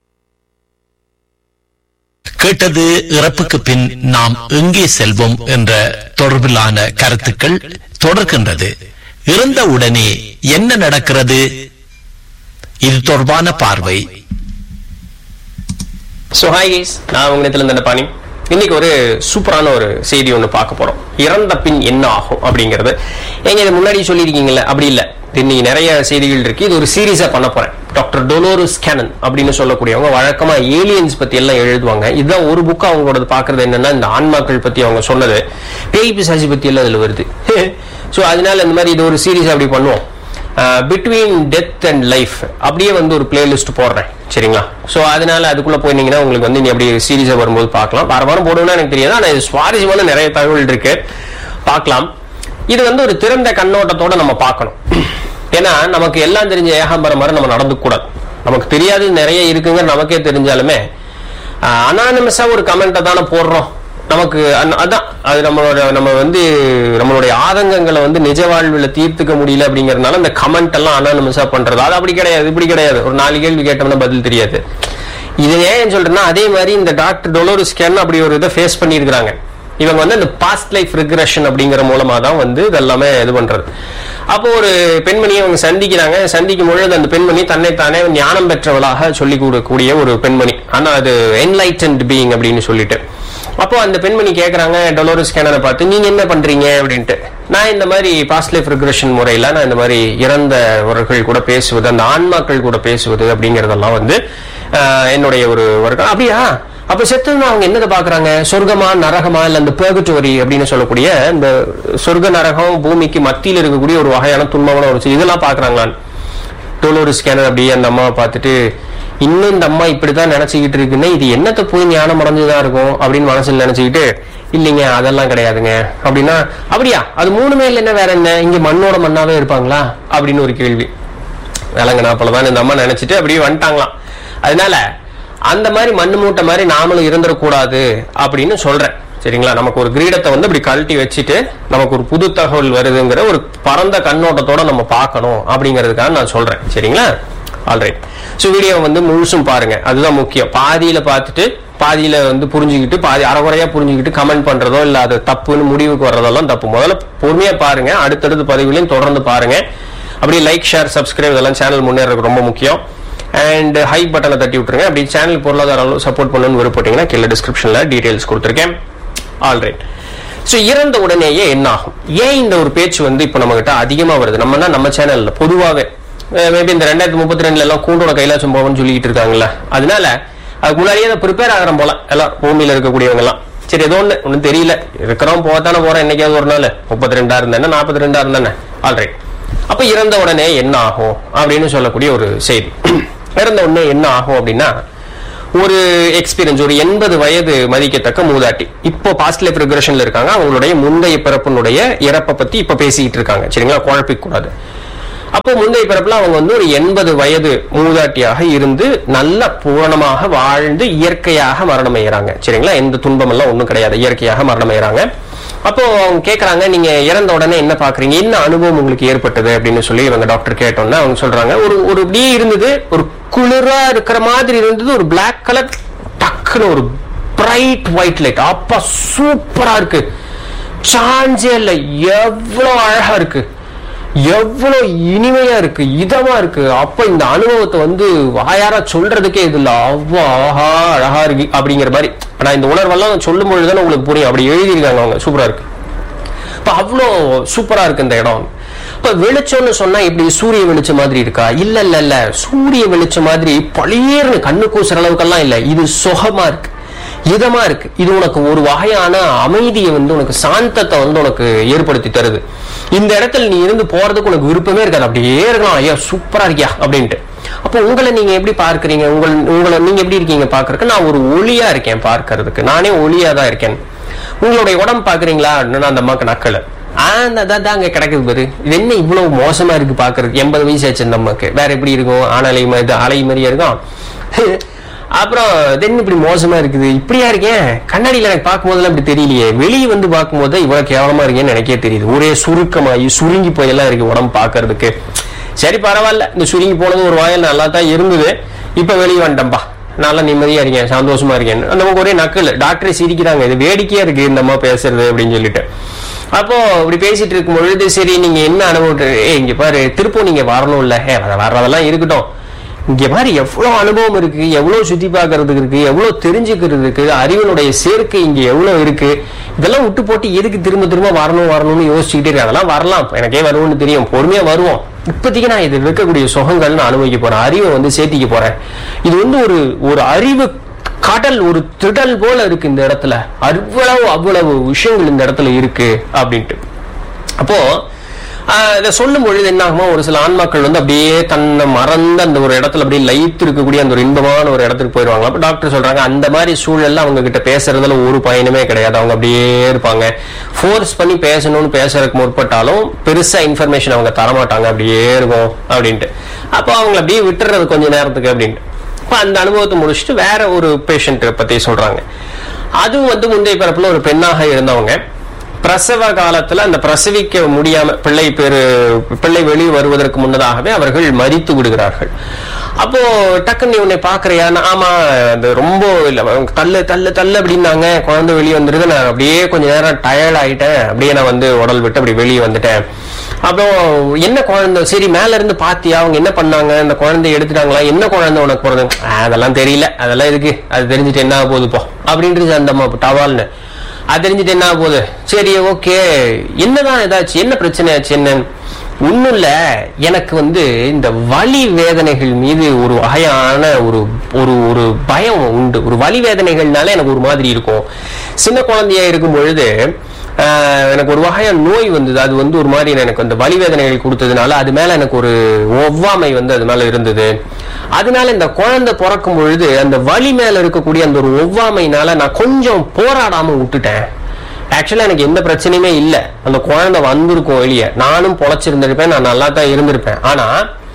கேட்டது இறப்புக்கு பின் நாம் எங்கே செல்வோம் என்ற தொடர்பிலான கருத்துக்கள் தொடர்கின்றது இறந்த உடனே என்ன நடக்கிறது இது தொடர்பான பார்வை ஸோ ஹாய் கைஸ் நான் உங்க நேரத்தில் இந்த பாணி இன்னைக்கு ஒரு சூப்பரான ஒரு செய்தி ஒன்று பார்க்க போறோம் இறந்த பின் என்ன ஆகும் அப்படிங்கிறது ஏங்க இது முன்னாடி சொல்லியிருக்கீங்கல்ல அப்படி இல்லை இன்னைக்கு நிறைய செய்திகள் இருக்கு இது ஒரு சீரீஸா பண்ண போறேன் டாக்டர் டொலோரஸ் கேனன் அப்படின்னு சொல்லக்கூடியவங்க வழக்கமா ஏலியன்ஸ் பத்தி எல்லாம் எழுதுவாங்க இதுதான் ஒரு புக் அவங்களோட பாக்குறது என்னன்னா இந்த ஆன்மாக்கள் பத்தி அவங்க சொன்னது பேய் பிசாசி பத்தி எல்லாம் இதுல வருது ஸோ அதனால இந்த மாதிரி இது ஒரு சீரீஸ் அப்படி பண்ணுவோம் பிட்வீன் டெத் அண்ட் லைஃப் அப்படியே வந்து ஒரு பிளேலிஸ்ட் போடுறேன் சரிங்களா ஸோ அதனால அதுக்குள்ள போயிருந்தீங்கன்னா உங்களுக்கு வந்து நீ அப்படியே சீரீஸாக வரும்போது பார்க்கலாம் வார வாரம் போடுவேன்னா எனக்கு தெரியாது ஆனால் இது சுவாரஸ்யமான நிறைய தகவல் இருக்கு பார்க்கலாம் இது வந்து ஒரு திறந்த கண்ணோட்டத்தோட நம்ம பார்க்கணும் ஏன்னா நமக்கு எல்லாம் தெரிஞ்ச ஏகாம்பரம் மாதிரி நம்ம நடந்துக்க கூடாது நமக்கு தெரியாது நிறைய இருக்குங்க நமக்கே தெரிஞ்சாலுமே அனானிமஸா ஒரு கமெண்ட்டை தானே போடுறோம் நமக்கு அந்- அதான் அது நம்மளோட நம்ம வந்து நம்மளுடைய ஆதங்கங்களை வந்து நிஜ வாழ்வில் தீர்த்துக்க முடியல அப்படிங்கறதுனால அந்த கமெண்ட் எல்லாம் அனானிமஸா பண்றது அது அப்படி கிடையாது இப்படி கிடையாது ஒரு நாலு கேள்வி கேட்டோம்னா பதில் தெரியாது இது ஏன் சொல்றேன்னா அதே மாதிரி இந்த டாக்டர் டொலோரிஸ் கேன் அப்படி ஒரு இதை ஃபேஸ் பண்ணியிருக்கிறாங்க இவங்க வந்து இந்த பாஸ்ட் லைஃப் ரிக்ரெஷன் அப்படிங்கிற மூலமா தான் வந்து இதெல்லாமே இது பண்றது அப்போ ஒரு பெண்மணியை அவங்க சந்திக்கிறாங்க சந்திக்கும் பொழுது அந்த பெண்மணி தன்னைத்தானே ஞானம் பெற்றவளாக சொல்லி கூடிய ஒரு பெண்மணி ஆனா அது என்லைட்டன்ட் பீயிங் அப்படின்னு சொல்லிட்டு அப்போ அந்த பெண்மணி கேக்குறாங்க டொலோரஸ் ஸ்கேனரை பார்த்து நீங்க என்ன பண்றீங்க அப்படின்ட்டு நான் இந்த மாதிரி பாஸ்ட் லைஃப் ரிக்ரெஷன் முறையில நான் இந்த மாதிரி இறந்தவர்கள் கூட பேசுவது அந்த ஆன்மாக்கள் கூட பேசுவது அப்படிங்கறதெல்லாம் வந்து ஆஹ், என்னுடைய ஒரு ஒர்க் அப்படியா அப்ப செத்துனா அவங்க என்னதை பாக்குறாங்க சொர்க்கமா நரகமா இல்ல இந்த பேர்கட்டோரி அப்படின்னு சொல்லக்கூடிய இந்த சொர்க்க நரகம் பூமிக்கு மத்தியில் இருக்கக்கூடிய ஒரு வகையான துன்பமான ஒரு சி- இதெல்லாம் பாக்குறாங்களான்னு டோலோரு ஸ்கேனர் அப்படியே அந்த அம்மாவை பார்த்துட்டு இன்னும் இந்த அம்மா இப்படிதான் நினைச்சுக்கிட்டு இருக்குன்னு இது என்னத்தை போய் ஞானம் அடைஞ்சுதான் இருக்கும் அப்படின்னு மனசுல நினைச்சுக்கிட்டு இல்லைங்க அதெல்லாம் கிடையாதுங்க அப்படின்னா அப்படியா அது மூணுமே இல்லைன்னா வேற என்ன இங்க மண்ணோட மண்ணாவே இருப்பாங்களா அப்படின்னு ஒரு கேள்வி விளங்கினாப்பலதான் இந்த அம்மா நினைச்சிட்டு அப்படியே வந்துட்டாங்களாம் அதனால அந்த மாதிரி மண்ணு மூட்டை மாதிரி நாமளும் இருந்துடக்கூடாது அப்படின்னு சொல்றேன் சரிங்களா நமக்கு ஒரு கிரீடத்தை வந்து இப்படி கழட்டி வச்சுட்டு நமக்கு ஒரு புது தகவல் வருதுங்கிற ஒரு பரந்த கண்ணோட்டத்தோட நம்ம பார்க்கணும் அப்படிங்கிறதுக்காக நான் சொல்றேன் சரிங்களா ஆல்ரைட் ஸோ வீடியோ வந்து முழுசும் பாருங்க அதுதான் முக்கியம் பாதியில பார்த்துட்டு பாதியில வந்து புரிஞ்சுக்கிட்டு பாதி அறகுறையா புரிஞ்சுக்கிட்டு கமெண்ட் பண்றதோ இல்ல அது தப்புன்னு முடிவுக்கு வர்றதெல்லாம் தப்பு முதல்ல பொறுமையா பாருங்க அடுத்தடுத்த பதிவுகளையும் தொடர்ந்து பாருங்க அப்படியே லைக் ஷேர் சப்ஸ்கிரைப் இதெல்லாம் சேனல் முன்னேறதுக்கு ரொம்ப முக்கியம் அண்ட் ஹை பட்டனை தட்டி விட்டுருங்க அப்படி சேனல் பொருளாதார அளவு சப்போர்ட் பண்ணணும்னு விருப்பப்பட்டீங்கன்னா கீழே டிஸ்கிரிப்ஷன்ல டீடைல்ஸ் கொடுத்துருக்கேன் ஆல்ரைட் ஸோ இறந்த உடனேயே என்ன ஆகும் ஏன் இந்த ஒரு பேச்சு வந்து இப்போ நம்ம கிட்ட அதிகமா வருது நம்மனா நம்ம சேனல்ல பொதுவாகவே மேபி இந்த ரெண்டாயிரத்தி முப்பத்தி ரெண்டுல எல்லாம் கூண்டோட கைலாசம் போவோம்னு சொல்லிட்டு இருக்காங்கல்ல அதனால அதுக்கு முன்னாடியே அதை ப்ரிப்பேர் ஆகிறோம் போல எல்லாம் பூமியில இருக்கக்கூடியவங்க எல்லாம் சரி ஏதோ ஒண்ணு ஒன்றும் தெரியல இருக்கிறோம் போதானே போறோம் என்னைக்காவது ஒரு நாள் முப்பத்தி ரெண்டா இருந்தேன்னா நாற்பத்தி ரெண்டா இருந்தேன்னு ஆல்ரைட் அப்ப இறந்த உடனே என்ன ஆகும் அப்படின்னு சொல்லக்கூடிய ஒரு செய்தி இறந்த உடனே என்ன ஆகும் அப்படின்னா ஒரு எக்ஸ்பீரியன்ஸ் ஒரு எண்பது வயது மதிக்கத்தக்க மூதாட்டி இப்போ பாஸ்ட் லைஃப் ரிக்ரெஷன்ல இருக்காங்க அவங்களுடைய முந்தைய பிறப்பினுடைய இறப்பை பத்தி இப்ப பேசிட்டு இருக்காங்க சரிங்களா குழப்பிக்க கூடாது அப்போ முந்தைய பிறப்புல அவங்க வந்து ஒரு எண்பது வயது மூதாட்டியாக இருந்து நல்ல பூரணமாக வாழ்ந்து இயற்கையாக மரணம் அடைகிறாங்க சரிங்களா எந்த துன்பம் எல்லாம் ஒண்ணும் கிடையாது இயற்கையாக மரணம் அடைகிறாங்க அப்போ அவங்க கேக்குறாங்க நீங்க இறந்த உடனே என்ன பாக்குறீங்க என்ன அனுபவம் உங்களுக்கு ஏற்பட்டது அப்படின்னு சொல்லி இவங்க டாக்டர் கேட்டோம்னா அவங்க சொல்றாங்க ஒரு ஒரு இப்படியே இருந்தது ஒரு குளிரா இருக்கிற மாதிரி இருந்தது ஒரு Black கலர் டக்குன்னு ஒரு பிரைட் ஒயிட் லைட் அப்பா சூப்பரா இருக்கு சான்ஸே இல்ல எவ்வளவு அழகா இருக்கு எவ்வளவு இனிமையா இருக்கு இதமா இருக்கு அப்ப இந்த அனுபவத்தை வந்து வாயார சொல்றதுக்கே இது இல்ல அவ்வளோ ஆஹா அழகா இருக்கு அப்படிங்கிற மாதிரி ஆனா இந்த உணர்வெல்லாம் சொல்லும் பொழுதுதானே உங்களுக்கு புரியும் அப்படி எழுதியிருக்காங்க அவங்க சூப்பரா இருக்கு இப்ப அவ்வளோ சூப்பரா இருக்கு இந்த இடம் இப்ப வெளிச்சம்னு சொன்னா இப்படி சூரிய வெளிச்சம் மாதிரி இருக்கா இல்ல இல்ல இல்ல சூரிய வெளிச்சம் மாதிரி பளியர்னு கண்ணு கூசுற அளவுக்கெல்லாம் இல்ல இது சுகமா இருக்கு இதமா இருக்கு இது உனக்கு ஒரு வகையான அமைதியை வந்து உனக்கு சாந்தத்தை வந்து உனக்கு ஏற்படுத்தி தருது இந்த இடத்துல நீ இருந்து போறதுக்கு உனக்கு விருப்பமே இருக்காது அப்படியே இருக்கலாம் ஐயா சூப்பரா இருக்கியா அப்படின்ட்டு அப்போ உங்களை நீங்க எப்படி பார்க்கறீங்க உங்கள் உங்களை நீங்க எப்படி இருக்கீங்க பார்க்கறதுக்கு நான் ஒரு ஒளியா இருக்கேன் பார்க்கறதுக்கு நானே ஒளியா தான் இருக்கேன் உங்களுடைய உடம்பு பாக்குறீங்களா அப்படின்னா அந்த அம்மாக்கு நக்கல அதான் அங்க கிடக்குது பாரு இது என்ன இவ்வளவு மோசமா இருக்கு பாக்குறதுக்கு எண்பது வயசு ஆச்சு இந்த அம்மாக்கு வேற எப்படி இருக்கும் ஆனாலை இது அலை மாதிரியா இருக்கும் அப்புறம் தென் இப்படி மோசமா இருக்குது இப்படியா இருக்கேன் கண்ணாடியில எனக்கு பார்க்கும்போதெல்லாம் இப்படி தெரியலையே வெளியே வந்து பார்க்கும்போது இவ்வளவு கேவலமா இருக்கேன்னு எனக்கே தெரியுது ஒரே சுருக்கமாயி சுருங்கி போயெல்லாம் இருக்கு உடம்பு பார்க்கிறதுக்கு சரி பரவாயில்ல இந்த சுருங்கி போனது ஒரு வாயில் நல்லா தான் இருந்தது இப்ப வெளியே வந்துட்டேன்பா நல்லா நிம்மதியா இருக்கேன் சந்தோஷமா இருக்கேன் அந்த நமக்கு ஒரே நக்கல் டாக்டரே சிரிக்கிறாங்க இது வேடிக்கையா இருக்கு இந்த அம்மா பேசுறது அப்படின்னு சொல்லிட்டு அப்போ இப்படி பேசிட்டு இருக்கும் பொழுது சரி நீங்க என்ன அனுபவம் ஏ இங்க பாரு திருப்பூர் நீங்க வரணும் இல்ல ஏ வர்றதெல்லாம் இருக்கட்டும் இங்க மாதிரி எவ்வளவு அனுபவம் இருக்கு எவ்வளவு சுத்தி பார்க்கறதுக்கு இருக்கு எவ்வளவு தெரிஞ்சுக்கிறது இருக்கு அறிவினுடைய சேர்க்கை இங்க எவ்வளவு இருக்கு இதெல்லாம் விட்டு போட்டு எதுக்கு திரும்ப திரும்ப வரணும் வரணும்னு யோசிச்சுக்கிட்டே இருக்கு அதெல்லாம் வரலாம் எனக்கே வரும்னு தெரியும் பொறுமையா வருவோம் இப்போதைக்கு நான் இது இருக்கக்கூடிய சுகங்கள் நான் அனுபவிக்க போறேன் அறிவை வந்து சேர்த்திக்க போறேன் இது வந்து ஒரு ஒரு அறிவு கடல் ஒரு திடல் போல இருக்கு இந்த இடத்துல அவ்வளவு அவ்வளவு விஷயங்கள் இந்த இடத்துல இருக்கு அப்படின்ட்டு அப்போ ஆஹ் இதை சொல்லும் பொழுது என்ன ஆகுமா ஒரு சில ஆன்மாக்கள் வந்து அப்படியே தன்னை மறந்த அந்த ஒரு இடத்துல அப்படியே லைத்து இருக்கக்கூடிய அந்த ஒரு இன்பமான ஒரு இடத்துக்கு போயிடுவாங்க அப்ப டாக்டர் சொல்றாங்க அந்த மாதிரி சூழல்ல அவங்க கிட்ட பேசுறதுல ஒரு பயனுமே கிடையாது அவங்க அப்படியே இருப்பாங்க ஃபோர்ஸ் பண்ணி பேசணும்னு பேசுறதுக்கு முற்பட்டாலும் பெருசா இன்ஃபர்மேஷன் அவங்க தரமாட்டாங்க அப்படியே இருக்கும் அப்படின்ட்டு அப்போ அவங்கள அப்படியே விட்டுறது கொஞ்ச நேரத்துக்கு அப்படின்ட்டு இப்ப அந்த அனுபவத்தை முடிச்சுட்டு வேற ஒரு பேஷண்ட் பத்தி சொல்றாங்க அதுவும் வந்து முந்தைய பிறப்புல ஒரு பெண்ணாக இருந்தவங்க பிரசவ காலத்துல அந்த பிரசவிக்க முடியாம பிள்ளை பேரு பிள்ளை வெளியே வருவதற்கு முன்னதாகவே அவர்கள் மரித்து விடுகிறார்கள் அப்போ டக்குன்னு நீ உன்னை பாக்குறியா நான், ஆமா அது ரொம்ப இல்ல அவங்க தள்ளு தள்ளு தள்ளு அப்படின்னாங்க குழந்தை வெளியே வந்துருது நான் அப்படியே கொஞ்ச நேரம் டயர்ட் ஆயிட்டேன் அப்படியே நான் வந்து உடல் விட்டு அப்படி வெளியே வந்துட்டேன் அப்புறம் என்ன குழந்தை சரி மேல இருந்து பாத்தியா அவங்க என்ன பண்ணாங்க இந்த குழந்தைய எடுத்துட்டாங்களா என்ன குழந்தை உனக்கு பிறகு அதெல்லாம் தெரியல அதெல்லாம் எதுக்கு அது தெரிஞ்சுட்டு என்ன ஆக போகுது போ அப்படின்றது அந்த அம்மா டவால்னு அது தெரிஞ்சுட்டு என்ன ஆக போகுது சரி ஓகே என்னதான் ஏதாச்சும் என்ன பிரச்சனை ஆச்சு என்ன ஒண்ணும் இல்ல எனக்கு வந்து இந்த வலி வேதனைகள் மீது ஒரு வகையான ஒரு ஒரு ஒரு பயம் உண்டு ஒரு வலி வேதனைகள்னால எனக்கு ஒரு மாதிரி இருக்கும் சின்ன குழந்தையா இருக்கும் பொழுது ஆஹ், எனக்கு ஒரு வகையான நோய் வந்தது அது வந்து ஒரு மாதிரி எனக்கு அந்த வலி வேதனைகள் கொடுத்ததுனால அது மேல எனக்கு ஒரு ஒவ்வாமை வந்து அது மேல இருந்தது அதனால இந்த குழந்தை பிறக்கும் பொழுது அந்த வலி மேல இருக்கக்கூடிய அந்த ஒரு ஒவ்வாமைனால நான் கொஞ்சம் போராடாம விட்டுட்டேன் ஆக்சுவலா எனக்கு எந்த பிரச்சனையுமே இல்ல அந்த குழந்தை வந்திருக்கும் வெளியே நானும் பொழைச்சிருந்திருப்பேன் நான் நல்லா தான் இருந்திருப்பேன் ஆனா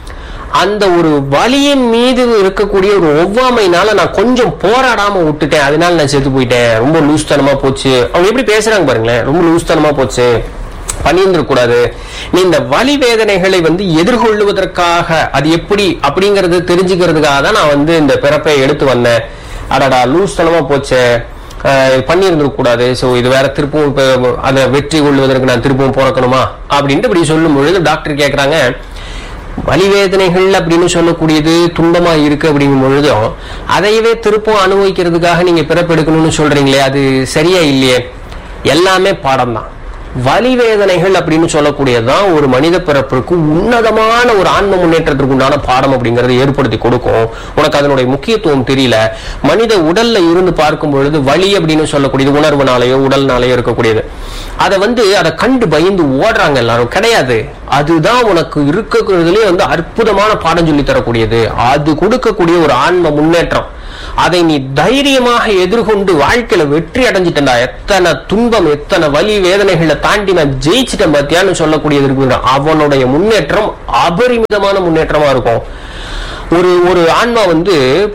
அந்த ஒரு வலியின் மீது இருக்கக்கூடிய ஒரு ஒவ்வாமைனால நான் கொஞ்சம் போராடாம விட்டுட்டேன் அதனால நான் செத்து போயிட்டேன் ரொம்ப லூஸ்தனமா போச்சு அவங்க எப்படி பேசுறாங்க பாருங்களேன் ரொம்ப லூஸ்தனமா போச்சு பண்ணியிருந்திருக்க கூடாது நீ இந்த வலி வேதனைகளை வந்து எதிர்கொள்ளுவதற்காக அது எப்படி அப்படிங்கறது தெரிஞ்சுக்கிறதுக்காக தான் நான் வந்து இந்த பிறப்பை எடுத்து வந்தேன் அடடா லூஸ்தனமா போச்சே அஹ் பண்ணியிருந்திருக்க கூடாது சோ இது வேற திருப்பவும் இப்ப அதை வெற்றி கொள்வதற்கு நான் திருப்பவும் பிறக்கணுமா அப்படின்ட்டு இப்படி சொல்லும் பொழுது டாக்டர் கேக்குறாங்க வலி வேதனைகள் அப்படின்னு சொல்லக்கூடியது துன்பமா இருக்கு அப்படிங்கும் பொழுதும் அதையவே திருப்பம் அனுபவிக்கிறதுக்காக நீங்க பிறப்பெடுக்கணும்னு சொல்றீங்களே அது சரியா இல்லையே எல்லாமே பாடம் தான் வலி வேதனைகள் அப்படின்னு சொல்லக்கூடியதுதான் ஒரு மனித பிறப்பிற்கு உன்னதமான ஒரு ஆன்ம முன்னேற்றத்திற்கு உண்டான பாடம் அப்படிங்கறத ஏற்படுத்தி கொடுக்கும் உனக்கு அதனுடைய முக்கியத்துவம் தெரியல மனித உடல்ல இருந்து பார்க்கும் பொழுது வலி அப்படின்னு சொல்லக்கூடியது உணர்வுனாலேயோ உடல்னாலேயோ இருக்கக்கூடியது அதை வந்து அதை கண்டு பயந்து ஓடுறாங்க எல்லாரும் கிடையாது அதுதான் உனக்கு இருக்கிறதுலயே வந்து அற்புதமான பாடம் சொல்லி தரக்கூடியது அது கொடுக்கக்கூடிய ஒரு ஆன்ம முன்னேற்றம் அதை நீ தைரியமாக எதிர்கொண்டு வாழ்க்கையில வெற்றி அடைஞ்சிட்டா எத்தனை துன்பம் எத்தனை வலி வேதனைகளை தாண்டி நான் ஜெயிச்சிட்டேன் பாத்தியான்னு சொல்லக்கூடியது இருக்கு அவனுடைய முன்னேற்றம் அபரிமிதமான முன்னேற்றமா இருக்கும் ஒரு ஒரு ஆன்மா வந்து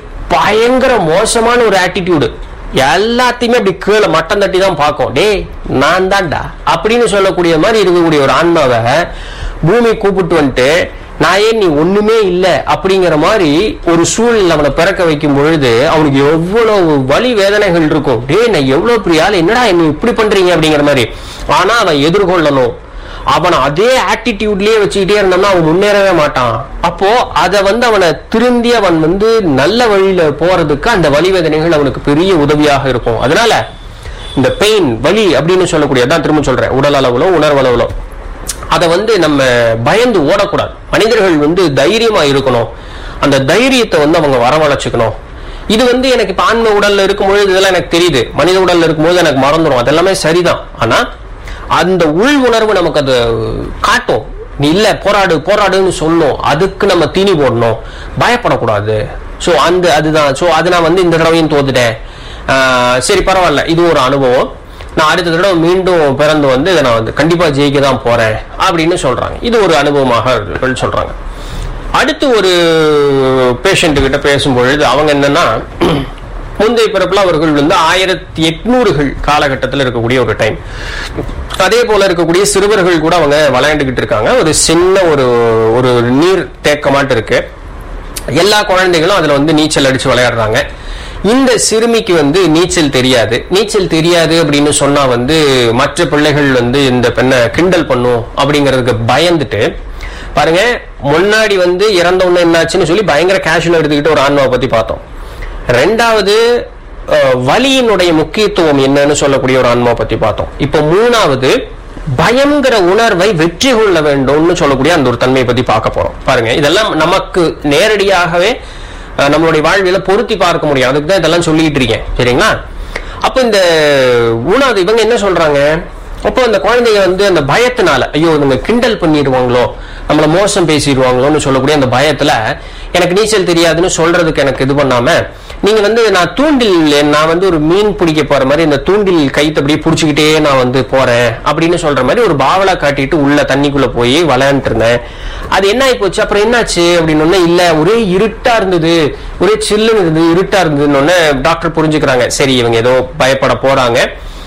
பயங்கர மோசமான ஒரு ஆட்டிடியூடு எல்லாத்தையுமே அப்படி கீழே மட்டம் தட்டி தான் பார்க்கும் டேய் நான் தான்டா அப்படின்னு சொல்லக்கூடிய மாதிரி இருக்கக்கூடிய ஒரு ஆன்மாவை பூமி கூப்பிட்டு வந்துட்டு நான் ஏன் நீ ஒண்ணுமே இல்ல அப்படிங்கிற மாதிரி ஒரு சூழ்நிலை அவனை பிறக்க வைக்கும் பொழுது அவனுக்கு எவ்வளவு வலி வேதனைகள் இருக்கும் டேய் நான் எவ்வளவு பெரிய ஆள் என்னடா என்ன இப்படி பண்றீங்க அப்படிங்கிற மாதிரி ஆனா அவன் எதிர்கொள்ளணும் அவனை அதே ஆட்டிடியூட்லயே வச்சுக்கிட்டே இருந்தோம்னா அவன் முன்னேறவே மாட்டான் அப்போ அதை வந்து அவனை திருந்தி அவன் வந்து நல்ல வழியில போறதுக்கு அந்த வலி வேதனைகள் அவனுக்கு பெரிய உதவியாக இருக்கும் அதனால இந்த பெயின் வலி அப்படின்னு சொல்லக்கூடிய அதான் திரும்ப சொல்றேன் உடல் அளவுல உணர்வு அளவுல அதை வந்து நம்ம பயந்து ஓடக்கூடாது மனிதர்கள் வந்து தைரியமா இருக்கணும் அந்த தைரியத்தை வந்து அவங்க வரவழைச்சுக்கணும் இது வந்து எனக்கு இப்ப ஆன்ம உடல்ல இருக்கும்பொழுது இதெல்லாம் எனக்கு தெரியுது மனித உடல்ல இருக்கும்போது எனக்கு மறந்துடும் அதெல்லாமே சரிதான் ஆனா அந்த உள் உணர்வு நமக்கு அது காட்டும் நீ இல்ல போராடு போராடுன்னு சொல்லும் அதுக்கு நம்ம தீனி போடணும் பயப்படக்கூடாது சோ அந்த அதுதான் சோ அது நான் வந்து இந்த தடவையும் தோத்துட்டேன் ஆஹ் சரி பரவாயில்ல இது ஒரு அனுபவம் நான் அடுத்த தடவை மீண்டும் பிறந்து வந்து இதை நான் வந்து கண்டிப்பா ஜெயிக்க தான் போறேன் அப்படின்னு சொல்றாங்க இது ஒரு அனுபவமாக அவர்கள் சொல்றாங்க அடுத்து ஒரு பேஷண்ட் கிட்ட பேசும்பொழுது அவங்க என்னன்னா முந்தைய பிறப்புல அவர்கள் வந்து ஆயிரத்தி எட்நூறுகள் காலகட்டத்தில் இருக்கக்கூடிய ஒரு டைம் அதே போல இருக்கக்கூடிய சிறுவர்கள் கூட அவங்க விளையாண்டுகிட்டு இருக்காங்க ஒரு சின்ன ஒரு ஒரு நீர் தேக்கமாட்டு இருக்கு எல்லா குழந்தைகளும் அதுல வந்து நீச்சல் அடிச்சு விளையாடுறாங்க இந்த சிறுமிக்கு வந்து நீச்சல் தெரியாது நீச்சல் தெரியாது அப்படின்னு சொன்னா வந்து மற்ற பிள்ளைகள் வந்து இந்த பெண்ணை கிண்டல் பண்ணும் அப்படிங்கிறதுக்கு பயந்துட்டு பாருங்க முன்னாடி வந்து இறந்த உடனே என்னாச்சுன்னு சொல்லி பயங்கர கேஷுவல் எடுத்துக்கிட்டு ஒரு ஆன்மாவை பத்தி பார்த்தோம் ரெண்டாவது அஹ், வலியினுடைய முக்கியத்துவம் என்னன்னு சொல்லக்கூடிய ஒரு ஆன்மாவை பத்தி பார்த்தோம் இப்போ மூணாவது பயங்கர உணர்வை வெற்றி கொள்ள வேண்டும்னு சொல்லக்கூடிய அந்த ஒரு தன்மையை பத்தி பார்க்க போறோம் பாருங்க இதெல்லாம் நமக்கு நேரடியாகவே அஹ், நம்மளுடைய வாழ்வியல பொருத்தி பார்க்க முடியும் அதுக்கு தான் இதெல்லாம் சொல்லிட்டு இருக்கேன் சரிங்களா அப்ப இந்த மூணாவது இவங்க என்ன சொல்றாங்க அப்போ அந்த குழந்தைங்க வந்து அந்த பயத்தினால ஐயோ இவங்க கிண்டல் பண்ணிடுவாங்களோ நம்மள மோசம் பேசிடுவாங்களோன்னு சொல்லக்கூடிய அந்த பயத்துல எனக்கு நீச்சல் தெரியாதுன்னு சொல்றதுக்கு எனக்கு இது பண்ணாம நீங்க வந்து நான் தூண்டில் நான் வந்து ஒரு மீன் பிடிக்க போற மாதிரி இந்த தூண்டில் கைத்தை அப்படியே புடிச்சுக்கிட்டே நான் வந்து போறேன் அப்படின்னு சொல்ற மாதிரி ஒரு பாவலா காட்டிட்டு உள்ள தண்ணிக்குள்ள போய் விளையாண்டுட்டு இருந்தேன் அது என்ன ஆகி போச்சு அப்புறம் என்னாச்சு அப்படின்னு ஒண்ணு இல்ல ஒரே இருட்டா இருந்தது ஒரே சில்லுன்னு இருந்தது இருட்டா இருந்ததுன்னு ஒண்ணு டாக்டர் புரிஞ்சுக்கிறாங்க சரி இவங்க ஏதோ பயப்பட போறாங்க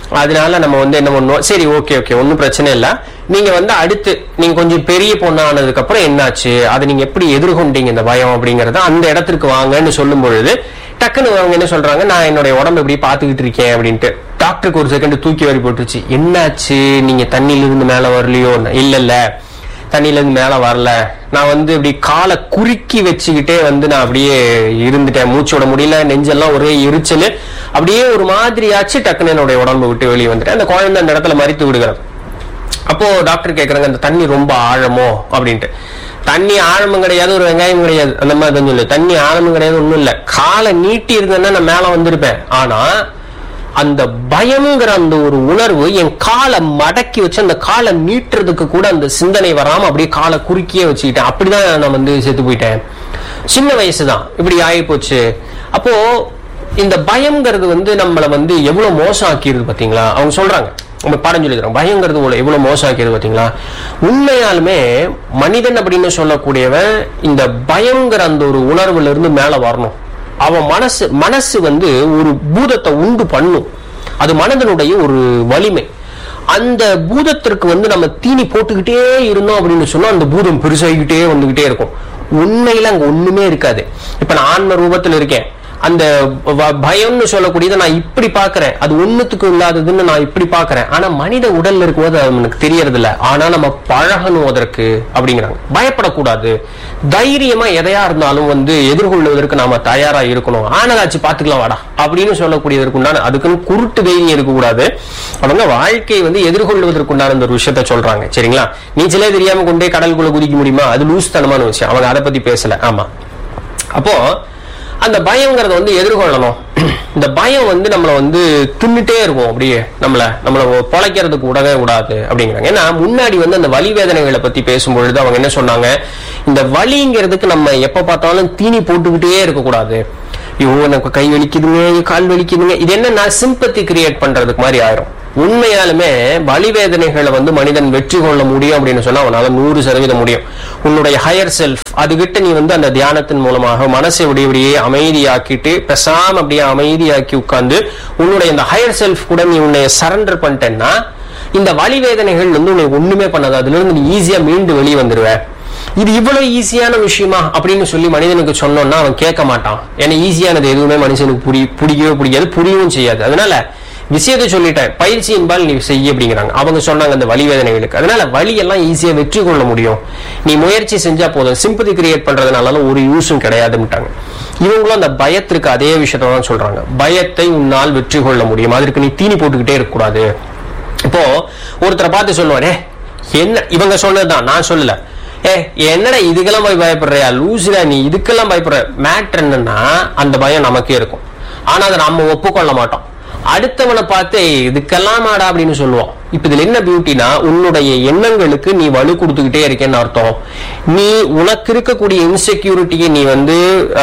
அதனால நம்ம வந்து என்ன பண்ணுவோம் சரி ஓகே ஓகே ஒன்றும் பிரச்சனை இல்லை நீங்க வந்து அடுத்து நீங்க கொஞ்சம் பெரிய பொண்ணு ஆனதுக்கு அப்புறம் என்னாச்சு அதை நீங்க எப்படி எதிர்கொண்டீங்க இந்த பயம் அப்படிங்கறத அந்த இடத்திற்கு வாங்கன்னு சொல்லும் பொழுது டக்குன்னு அவங்க என்ன சொல்றாங்க நான் என்னுடைய உடம்பு இப்படி பாத்துக்கிட்டு இருக்கேன் அப்படின்ட்டு டாக்டருக்கு ஒரு செகண்ட் தூக்கி வாரி போட்டுருச்சு என்னாச்சு நீங்க தண்ணியில இருந்து மேல வரலையோ இல்ல இல்ல தண்ணியில இருந்து மேல வரல நான் வந்து இப்படி காலை குறுக்கி வச்சுக்கிட்டே வந்து நான் அப்படியே இருந்துட்டேன் மூச்சு விட முடியல நெஞ்செல்லாம் ஒரே எரிச்சல் அப்படியே ஒரு மாதிரியாச்சு டக்குன்னு என்னுடைய உடம்பு விட்டு வெளியே வந்துட்டேன் அந்த குழந்தை அந்த இடத்துல மறித்து விடுகிறேன் அப்போ டாக்டர் கேக்குறாங்க அந்த தண்ணி ரொம்ப ஆழமோ அப்படின்ட்டு தண்ணி ஆழமும் கிடையாது ஒரு வெங்காயம் கிடையாது அந்த மாதிரி தான் சொல்லு தண்ணி ஆழமும் கிடையாது ஒண்ணும் இல்ல காலை நீட்டி இருந்தேன்னா நான் மேல வந்திருப்பேன் ஆனா அந்த பயம்ங்கிற அந்த ஒரு உணர்வு என் காலை மடக்கி வச்சு அந்த காலை நீட்டுறதுக்கு கூட அந்த சிந்தனை வராம அப்படியே காலை குறுக்கியே வச்சுக்கிட்டேன் அப்படிதான் நான் வந்து செத்து போயிட்டேன் சின்ன வயசுதான் இப்படி ஆகி போச்சு அப்போ இந்த பயம்ங்கிறது வந்து நம்மள வந்து எவ்வளவு மோசம் ஆக்கிடுது பாத்தீங்களா அவங்க சொல்றாங்க நம்ம பாடம் சொல்லிக்கிறோம் பயங்கிறது உங்களை எவ்வளவு மோசம் ஆக்கிடுது பாத்தீங்களா உண்மையாலுமே மனிதன் அப்படின்னு சொல்லக்கூடியவன் இந்த பயங்கிற அந்த ஒரு உணர்வுல இருந்து மேல வரணும் அவன் மனசு மனசு வந்து ஒரு பூதத்தை உண்டு பண்ணும் அது மனதனுடைய ஒரு வலிமை அந்த பூதத்திற்கு வந்து நம்ம தீனி போட்டுக்கிட்டே இருந்தோம் அப்படின்னு சொன்னா அந்த பூதம் பெருசாகிக்கிட்டே வந்துகிட்டே இருக்கும் உண்மையில அங்க ஒண்ணுமே இருக்காது இப்ப நான் ஆன்ம ரூபத்துல இருக்கேன் அந்த வ- பயம்னு சொல்லக்கூடியதை நான் இப்படி பாக்குறேன் அது ஒண்ணுத்துக்கும் இல்லாததுன்னு நான் இப்படி பாக்குறேன் ஆனா மனித உடல்ல இருக்கும்போது அது நமக்கு தெரியறது இல்ல ஆனா நம்ம பழகணும் அதற்கு அப்படிங்கிறாங்க பயப்படக்கூடாது தைரியமா எதையா இருந்தாலும் வந்து எதிர்கொள்வதற்கு நாம தயாரா இருக்கணும் ஆனதாச்சு பாத்துக்கலாம் வாடா அப்படின்னு சொல்லக்கூடியதற்கு உண்டான அதுக்குன்னு குருட்டு தைரியம் இருக்கக்கூடாது அவங்க வாழ்க்கையை வந்து எதிர்கொள்வதற்குண்டான இந்த ஒரு விஷயத்த சொல்றாங்க சரிங்களா நீச்சலே தெரியாம கொண்டே கடலுக்குள்ள குதிக்க முடியுமா அது லூஸ் தனமான விஷயம் அவங்க அதை பத்தி பேசல ஆமா அப்போ அந்த பயங்கிறத வந்து எதிர்கொள்ளணும் இந்த பயம் வந்து நம்மளை வந்து தின்னுட்டே இருக்கும் அப்படியே நம்மள நம்மள பொழைக்கிறதுக்கு விடவே கூடாது அப்படிங்கிறாங்க ஏன்னா முன்னாடி வந்து அந்த வலி வேதனைகளை பத்தி பேசும்பொழுது அவங்க என்ன சொன்னாங்க இந்த வலிங்கிறதுக்கு நம்ம எப்ப பார்த்தாலும் தீனி போட்டுக்கிட்டே இருக்கக்கூடாது ஐயோ எனக்கு கை வலிக்குதுங்க ஐயோ, கால் வலிக்குதுங்க இது என்னன்னா சிம்பத்தி கிரியேட் பண்றதுக்கு மாதிரி ஆயிரும் உண்மையாலுமே வலி வேதனைகளை வந்து மனிதன் வெற்றி கொள்ள முடியும் அப்படின்னு சொன்னா அவனால நூறு சதவீதம் முடியும் உன்னுடைய ஹையர் செல்ஃப் அதுகிட்ட நீ வந்து அந்த தியானத்தின் மூலமாக மனசை இப்படி இப்படியே அமைதியாக்கிட்டு பெசாம அப்படியே அமைதியாக்கி உட்கார்ந்து உன்னுடைய இந்த ஹையர் செல்ஃப் கூட நீ உன்னை சரண்டர் பண்ணிட்டேன்னா இந்த வலி வேதனைகள் வந்து உன்னை ஒண்ணுமே பண்ணாது அதுல இருந்து நீ ஈஸியா மீண்டு வெளியே வந்துருவ இது இவ்வளவு ஈஸியான விஷயமா அப்படின்னு சொல்லி மனிதனுக்கு சொன்னோம்னா அவன் கேட்க மாட்டான் ஏன்னா ஈஸியானது எதுவுமே மனுஷனுக்கு புரி பிடிக்கவே பிடிக்காது புரியவும் செய்யாது அதனால விஷயத்தை சொல்லிட்டேன் பயிற்சியின்பால் நீ செய்ய அப்படிங்கிறாங்க அவங்க சொன்னாங்க அந்த வலி வேதனைகளுக்கு அதனால வலி எல்லாம் ஈஸியா வெற்றி கொள்ள முடியும் நீ முயற்சி செஞ்சா போதும் சிம்பதி கிரியேட் பண்றதுனால ஒரு யூஸும் கிடையாதுன்ட்டாங்க இவங்களும் அந்த பயத்திற்கு அதே விஷயத்தை தான் சொல்றாங்க பயத்தை உன்னால் வெற்றி கொள்ள முடியும் அதற்கு நீ தீனி போட்டுக்கிட்டே இருக்கக்கூடாது இப்போ ஒருத்தரை பார்த்து சொல்லுவாரே என்ன இவங்க சொன்னதுதான் நான் சொல்லல ஏ என்னடா இதுக்கெல்லாம் போய் பயப்படுறியா லூசுடா நீ இதுக்கெல்லாம் பயப்படுற மேட்ரு என்னன்னா அந்த பயம் நமக்கே இருக்கும் ஆனா அதை நம்ம ஒப்புக்கொள்ள மாட்டோம் அடுத்தவனை பார்த்து "ஏய், இதுக்கெல்லாம் மாடா அப்படின்னு சொல்லுவோம் இப்ப இதுல என்ன பியூட்டினா உன்னுடைய எண்ணங்களுக்கு நீ வலு கொடுத்துக்கிட்டே இருக்கேன்னு அர்த்தம் நீ உனக்கு இருக்கக்கூடிய இன்செக்யூரிட்டியை நீ வந்து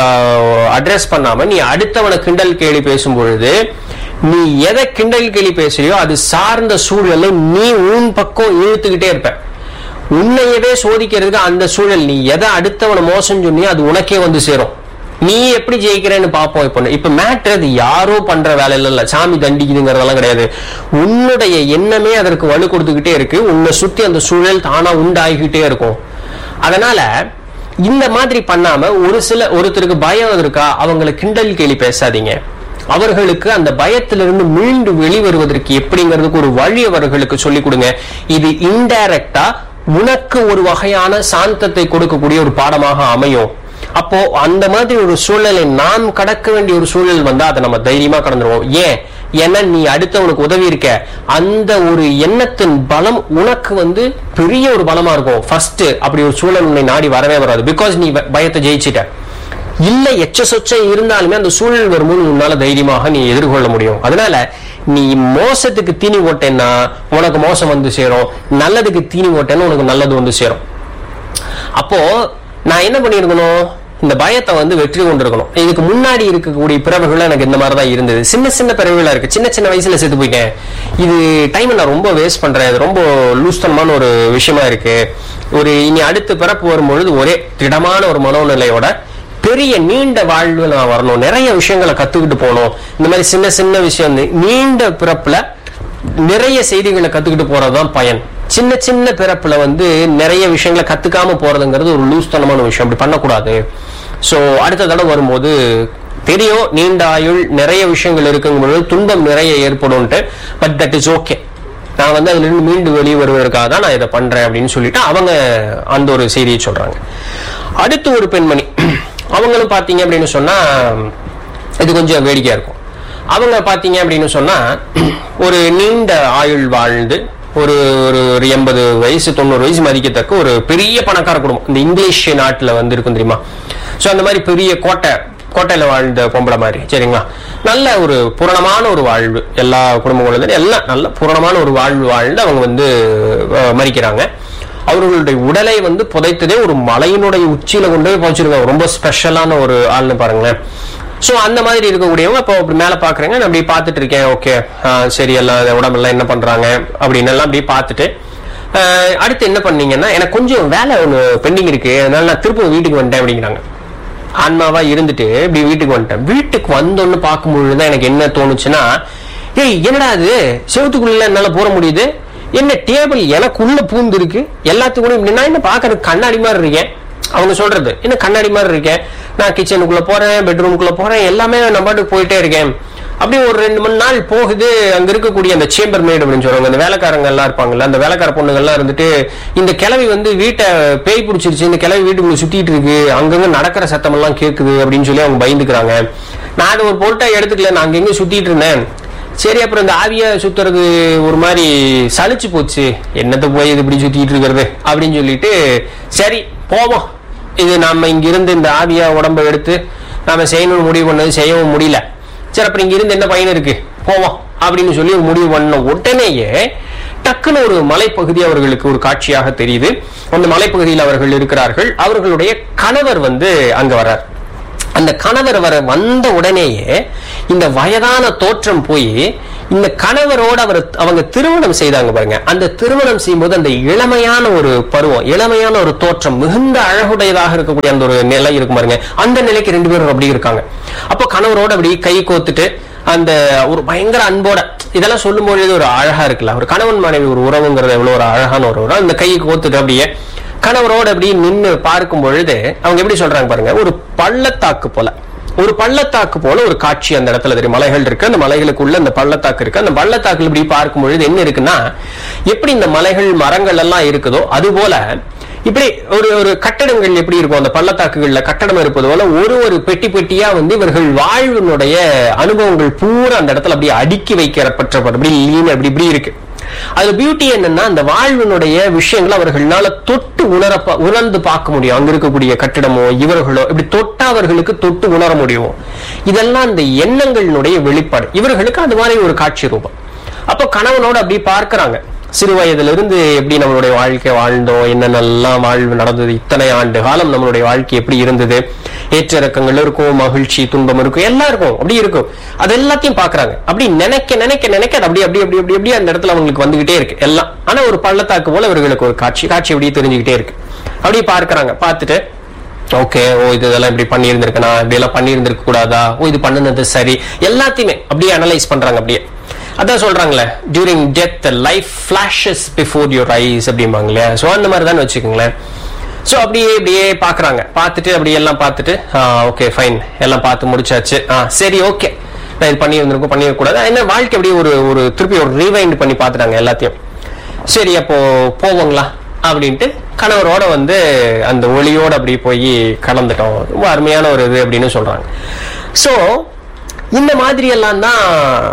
அட்ரஸ் பண்ணாம நீ அடுத்தவனை கிண்டல் கேலி பேசும் பொழுது நீ எதை கிண்டல் கேலி பேசுறியோ அது சார்ந்த சூழலை நீ உன் பக்கம் இழுத்துக்கிட்டே இருப்ப உன்னையவே சோதிக்கிறதுக்கு அந்த சூழல் நீ எதை அடுத்தவனை மோசம் சொன்னியோ அது உனக்கே வந்து சேரும் நீ எப்படி ஜெயிக்கிறேன்னு பாப்போம் இப்போ இப்ப மேட்ரு அது யாரோ பண்ற வேலை இல்ல சாமி தண்டிக்குதுங்கிறதெல்லாம் கிடையாது உன்னுடைய எண்ணமே அதற்கு வலு கொடுத்துக்கிட்டே இருக்கு உன்னை சுத்தி அந்த சூழல் தானா உண்டாகிக்கிட்டே இருக்கும் அதனால இந்த மாதிரி பண்ணாம ஒரு சில ஒருத்தருக்கு பயம் இருக்கா அவங்களை கிண்டல் கேலி பேசாதீங்க அவர்களுக்கு அந்த பயத்திலிருந்து மீண்டு வெளிவருவதற்கு எப்படிங்கிறதுக்கு ஒரு வழி அவர்களுக்கு சொல்லிக் கொடுங்க இது இன்டைரக்டா உனக்கு ஒரு வகையான சாந்தத்தை கொடுக்கக்கூடிய ஒரு பாடமாக அமையும் அப்போ அந்த மாதிரி ஒரு சூழலை நாம் கடக்க வேண்டிய ஒரு சூழல் வந்தா அதை நம்ம தைரியமா கடந்துருவோம் ஏன் ஏன்னா நீ அடுத்தவனுக்கு உதவி இருக்க அந்த ஒரு எண்ணத்தின் பலம் உனக்கு வந்து பெரிய ஒரு பலமா இருக்கும் ஃபர்ஸ்ட் அப்படி ஒரு சூழல் உன்னை நாடி வரவே வராது பிகாஸ் நீ ப- பயத்தை ஜெயிச்சிட்ட இல்ல எச்ச சொச்சம் இருந்தாலுமே அந்த சூழல் வரும்போது உன்னால தைரியமாக நீ எதிர்கொள்ள முடியும் அதனால நீ மோசத்துக்கு தீனி போட்டேன்னா உனக்கு மோசம் வந்து சேரும் நல்லதுக்கு தீனி போட்டேன்னா உனக்கு நல்லது வந்து சேரும் அப்போ நான் என்ன பண்ணிருக்கணும் இந்த பயத்தை வந்து வெற்றி கொண்டிருக்கணும் இதுக்கு முன்னாடி இருக்கக்கூடிய பிறவுகள் எனக்கு இந்த மாதிரி தான் இருந்தது சின்ன சின்ன பிறவுகளா இருக்கு சின்ன சின்ன வயசுல செத்து போயிட்டேன் இது டைம் நான் ரொம்ப வேஸ்ட் பண்றேன் இது ரொம்ப லூஸ்தனமான ஒரு விஷயமா இருக்கு ஒரு இனி அடுத்த பிறப்பு வரும்பொழுது ஒரே திடமான ஒரு மனோநிலையோட பெரிய நீண்ட வாழ்வு நான் வரணும் நிறைய விஷயங்களை கத்துக்கிட்டு போகணும் இந்த மாதிரி சின்ன சின்ன விஷயம் வந்து நீண்ட பிறப்புல நிறைய செய்திகளை கத்துக்கிட்டு போறதுதான் பயன் சின்ன சின்ன பிறப்புல வந்து நிறைய விஷயங்களை கத்துக்காம போறதுங்கிறது ஒரு லூஸ்தனமான விஷயம் அப்படி பண்ணக்கூடாது சோ அடுத்த தடவை வரும்போது தெரியும் நீண்ட ஆயுள் நிறைய விஷயங்கள் இருக்குங்கும் பொழுது துன்பம் நிறைய ஏற்படும்ட்டு பட் தட் இஸ் ஓகே நான் வந்து அதுல இருந்து மீண்டு வெளியே வருவதற்காக தான் நான் இதை பண்றேன் அப்படின்னு சொல்லிட்டு அவங்க அந்த ஒரு செய்தியை சொல்றாங்க அடுத்து ஒரு பெண்மணி அவங்களும் பாத்தீங்க அப்படின்னு சொன்னா இது கொஞ்சம் வேடிக்கையா இருக்கும் அவங்க பாத்தீங்க அப்படின்னு சொன்னா ஒரு நீண்ட ஆயுள் வாழ்ந்து ஒரு ஒரு ஒரு எண்பது வயசு தொண்ணூறு வயசு மதிக்கத்தக்க ஒரு பெரிய பணக்கார குடும்பம் இந்த இங்கிலீஷ் நாட்டுல வந்து இருக்கும் தெரியுமா சோ அந்த மாதிரி பெரிய கோட்டை கோட்டையில வாழ்ந்த பொம்பளை மாதிரி சரிங்களா நல்ல ஒரு பூரணமான ஒரு வாழ்வு எல்லா குடும்பங்களும் எல்லாம் நல்ல பூரணமான ஒரு வாழ்வு வாழ்ந்து அவங்க வந்து அஹ், மரிக்கிறாங்க அவர்களுடைய உடலை வந்து புதைத்ததே ஒரு மலையினுடைய உச்சியில கொண்டு போய் புதைச்சிருக்காங்க ரொம்ப ஸ்பெஷலான ஒரு ஆள்னு பாருங்களேன் சோ அந்த மாதிரி இருக்கக்கூடியவங்க இப்போ அப்படி மேல பாக்குறேங்க நான் அப்படி பார்த்துட்டு இருக்கேன் ஓகே சரி எல்லாம் இந்த உடம்பெல்லாம் என்ன பண்றாங்க அப்படின்னு எல்லாம் அப்படி பார்த்துட்டு ஆஹ், அடுத்து என்ன பண்ணீங்கன்னா எனக்கு கொஞ்சம் வேலை ஒன்று பெண்டிங் இருக்கு அதனால நான் திரும்ப வீட்டுக்கு வந்துட்டேன் அப்படிங்கிறாங்க ஆன்மாவா இருந்துட்டு இப்படி வீட்டுக்கு வந்துட்டேன் வீட்டுக்கு வந்தோன்னு பார்க்கும்பொழுது தான் எனக்கு என்ன தோணுச்சுன்னா ஏய் என்னடா அது செவத்துக்குள்ள என்னால போற முடியுது என்ன டேபிள் எனக்குள்ள பூந்து இருக்கு எல்லாத்துக்கும் இப்படி நான் என்ன பாக்குறது கண்ணாடி மாதிரி இருக்கேன் அவங்க சொல்றது என்ன கண்ணாடி மாதிரி இருக்கேன் நான் கிச்சனுக்குள்ள போறேன் பெட்ரூமுக்குள்ள போறேன் எல்லாமே நான் பாட்டுக்கு போயிட்டே இருக்கேன் அப்படியே ஒரு ரெண்டு மணி நாள் போகுது அங்க இருக்கக்கூடிய அந்த சேம்பர் மேடு அப்படின்னு சொல்லுவாங்க அந்த வேலைக்காரங்க எல்லாம் இருப்பாங்கல்ல அந்த வேலைக்கார பொண்ணுங்க எல்லாம் இருந்துட்டு இந்த கிளவி வந்து வீட்டை பேய் பிடிச்சிருச்சு இந்த கிளவி வீட்டுக்குள்ள சுத்திட்டு இருக்கு அங்கங்க நடக்கிற சத்தம் எல்லாம் கேக்குது அப்படின்னு சொல்லி அவங்க பயந்துக்கிறாங்க நான் அதை ஒரு பொருட்டா எடுத்துக்கல நான் அங்கங்க சுத்திட்டு இருந்தேன் சரி அப்புறம் இந்த ஆவிய சுத்துறது ஒரு மாதிரி சலிச்சு போச்சு என்னத்த போய் இது இப்படி சுத்திட்டு இருக்கிறது அப்படின்னு சொல்லிட்டு சரி போவோம் இது நாம இங்க இருந்து இந்த ஆவியா உடம்ப எடுத்து நாம செய்யணும்னு முடிவு பண்ணது செய்யவும் முடியல சரி அப்புறம் இங்க இருந்து என்ன பயன் இருக்கு போவோம் அப்படின்னு சொல்லி ஒரு முடிவு பண்ண உடனேயே டக்குன்னு ஒரு மலைப்பகுதி அவர்களுக்கு ஒரு காட்சியாக தெரியுது அந்த மலைப்பகுதியில் அவர்கள் இருக்கிறார்கள் அவர்களுடைய கணவர் வந்து அங்க வர்றார் அந்த கணவர் வர வந்த உடனேயே இந்த வயதான தோற்றம் போய் இந்த கணவரோட அவர் அவங்க திருமணம் செய்தாங்க பாருங்க அந்த திருமணம் செய்யும்போது அந்த இளமையான ஒரு பருவம் இளமையான ஒரு தோற்றம் மிகுந்த அழகுடையதாக இருக்கக்கூடிய அந்த ஒரு நிலை இருக்கும் பாருங்க அந்த நிலைக்கு ரெண்டு பேரும் அப்படி இருக்காங்க அப்போ கணவரோட அப்படி கை கோத்துட்டு அந்த ஒரு பயங்கர அன்போட இதெல்லாம் சொல்லும் பொழுது ஒரு அழகா இருக்குல்ல ஒரு கணவன் மனைவி ஒரு உறவுங்கிறது எவ்வளவு ஒரு அழகான ஒரு உறவு அந்த கையை கோத்துட்டு அப்படியே கணவரோட அப்படி நின்னு பார்க்கும் பொழுது அவங்க எப்படி சொல்றாங்க பாருங்க ஒரு பள்ளத்தாக்கு போல ஒரு பள்ளத்தாக்கு போல ஒரு காட்சி அந்த இடத்துல தெரியும் மலைகள் இருக்கு அந்த மலைகளுக்குள்ள அந்த பள்ளத்தாக்கு இருக்கு அந்த பள்ளத்தாக்குல இப்படி பார்க்கும் பொழுது என்ன இருக்குன்னா எப்படி இந்த மலைகள் மரங்கள் எல்லாம் இருக்குதோ அது போல இப்படி ஒரு ஒரு கட்டடங்கள் எப்படி இருக்கும் அந்த பள்ளத்தாக்குகள்ல கட்டடம் இருப்பது போல ஒரு ஒரு பெட்டி பெட்டியா வந்து இவர்கள் வாழ்வினுடைய அனுபவங்கள் பூரா அந்த இடத்துல அப்படியே அடுக்கி வைக்கப்பட்ட அப்படி லீன் அப்படி இப்படி இருக்கு அதுல பியூட்டி என்னன்னா அந்த வாழ்வினுடைய விஷயங்களை அவர்களால தொட்டு உணர உணர்ந்து பார்க்க முடியும் அங்க இருக்கக்கூடிய கட்டிடமோ இவர்களோ இப்படி தொட்டா அவர்களுக்கு தொட்டு உணர முடியும் இதெல்லாம் அந்த எண்ணங்களினுடைய வெளிப்பாடு இவர்களுக்கு அது மாதிரி ஒரு காட்சி ரூபம் அப்போ கணவனோட அப்படி பார்க்கறாங்க சிறு வயதுல இருந்து எப்படி நம்மளுடைய வாழ்க்கை வாழ்ந்தோம் என்னென்னலாம் வாழ்வு நடந்தது இத்தனை ஆண்டு காலம் நம்மளுடைய வாழ்க்கை எப்படி இருந்தது ஏற்ற இறக்கங்கள் இருக்கும் மகிழ்ச்சி துன்பம் இருக்கும் எல்லாம் இருக்கும் அப்படி இருக்கும் அது எல்லாத்தையும் பாக்குறாங்க அப்படி நினைக்க நினைக்க நினைக்க அது அப்படி அப்படி அப்படி அப்படி அப்படி அந்த இடத்துல அவங்களுக்கு வந்துகிட்டே இருக்கு எல்லாம் ஆனா ஒரு பள்ளத்தாக்கு போல இவர்களுக்கு ஒரு காட்சி காட்சி அப்படியே தெரிஞ்சுக்கிட்டே இருக்கு அப்படியே பார்க்கறாங்க பார்த்துட்டு ஓகே ஓ இது இதெல்லாம் இப்படி பண்ணியிருந்திருக்கு நான் இப்படி எல்லாம் பண்ணியிருந்திருக்க கூடாதா ஓ இது பண்ணுனது சரி எல்லாத்தையுமே அப்படியே அனலைஸ் பண்றாங்க அப்படியே அதான் சொல்றாங்களே during death life flashes before your eyes அப்படிம்பாங்களே ஸோ அந்த மாதிரி தான் வச்சுக்கோங்களேன் ஸோ அப்படியே இப்படியே பார்க்கறாங்க பார்த்துட்டு அப்படியே எல்லாம் பார்த்துட்டு ஓகே ஃபைன் எல்லாம் பார்த்து முடிச்சாச்சு ஆ சரி ஓகே நான் இது பண்ணியிருந்திருக்கோம் பண்ணிடக்கூடாது என்ன வாழ்க்கை அப்படியே ஒரு ஒரு திருப்பி ஒரு ரீவைண்ட் பண்ணி பார்த்துட்டாங்க எல்லாத்தையும் சரி அப்போ போவோங்களா அப்படின்ட்டு கணவரோட வந்து அந்த ஒளியோட அப்படி போய் கலந்துட்டோம் ரொம்ப அருமையான ஒரு இது அப்படின்னு சொல்றாங்க ஸோ இந்த மாதிரி எல்லாம் தான்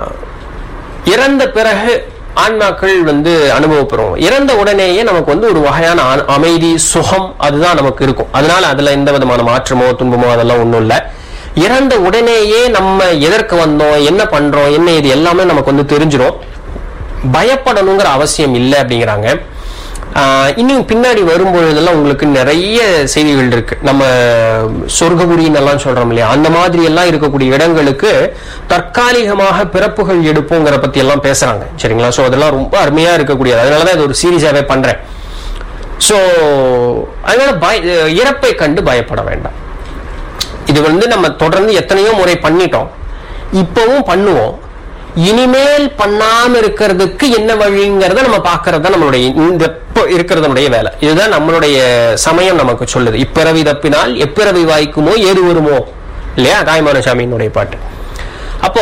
இறந்த பிறகு ஆன்மாக்கள் வந்து அனுபவப்பெறும் இறந்த உடனேயே நமக்கு வந்து ஒரு வகையான அ- அமைதி சுகம் அதுதான் நமக்கு இருக்கும் அதனால அதுல எந்த விதமான மாற்றமோ துன்பமோ அதெல்லாம் ஒண்ணும் இல்ல இறந்த உடனேயே நம்ம எதற்கு வந்தோம் என்ன பண்றோம் என்ன இது எல்லாமே நமக்கு வந்து தெரிஞ்சிடும் பயப்படணுங்கிற அவசியம் இல்லை அப்படிங்கிறாங்க ஆஹ் இன்னும் பின்னாடி வரும்பொழுதெல்லாம் உங்களுக்கு நிறைய செய்திகள் இருக்கு நம்ம சொர்க்கபுரின்னு எல்லாம் சொல்றோம் இல்லையா அந்த மாதிரி எல்லாம் இருக்கக்கூடிய இடங்களுக்கு தற்காலிகமாக பிறப்புகள் எடுப்போங்கிற பத்தி எல்லாம் பேசுறாங்க சரிங்களா சோ அதெல்லாம் ரொம்ப அருமையா இருக்கக்கூடியது அதனாலதான் இது ஒரு சீரியஸாவே பண்றேன் சோ அதனால பய இறப்பை கண்டு பயப்பட வேண்டாம் இது வந்து நம்ம தொடர்ந்து எத்தனையோ முறை பண்ணிட்டோம் இப்பவும் பண்ணுவோம் இனிமேல் பண்ணாம இருக்கிறதுக்கு என்ன வழிங்கிறத நம்ம பாக்குறது தான் நம்மளுடைய இந்த இப்போ இருக்கிறதனுடைய வேலை இதுதான் நம்மளுடைய சமயம் நமக்கு சொல்லுது இப்பிறவி தப்பினால் எப்பிறவி வாய்க்குமோ ஏது வருமோ இல்லையா தாய்மான சாமியினுடைய பாட்டு அப்போ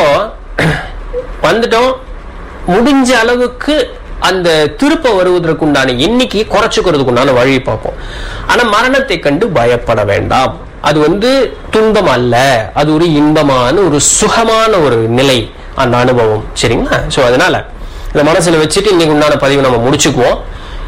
வந்துட்டோம் முடிஞ்ச அளவுக்கு அந்த திருப்ப வருவதற்குண்டான எண்ணிக்கையை குறைச்சுக்கிறதுக்குண்டான வழி பார்ப்போம் ஆனா மரணத்தை கண்டு பயப்பட வேண்டாம் அது வந்து துன்பம் அல்ல அது ஒரு இன்பமான ஒரு சுகமான ஒரு நிலை அந்த அனுபவம் சரிங்களா சோ அதனால இந்த மனசுல வச்சுட்டு இன்னைக்கு உண்டான பதிவு நம்ம முடிச்சுக்குவோம்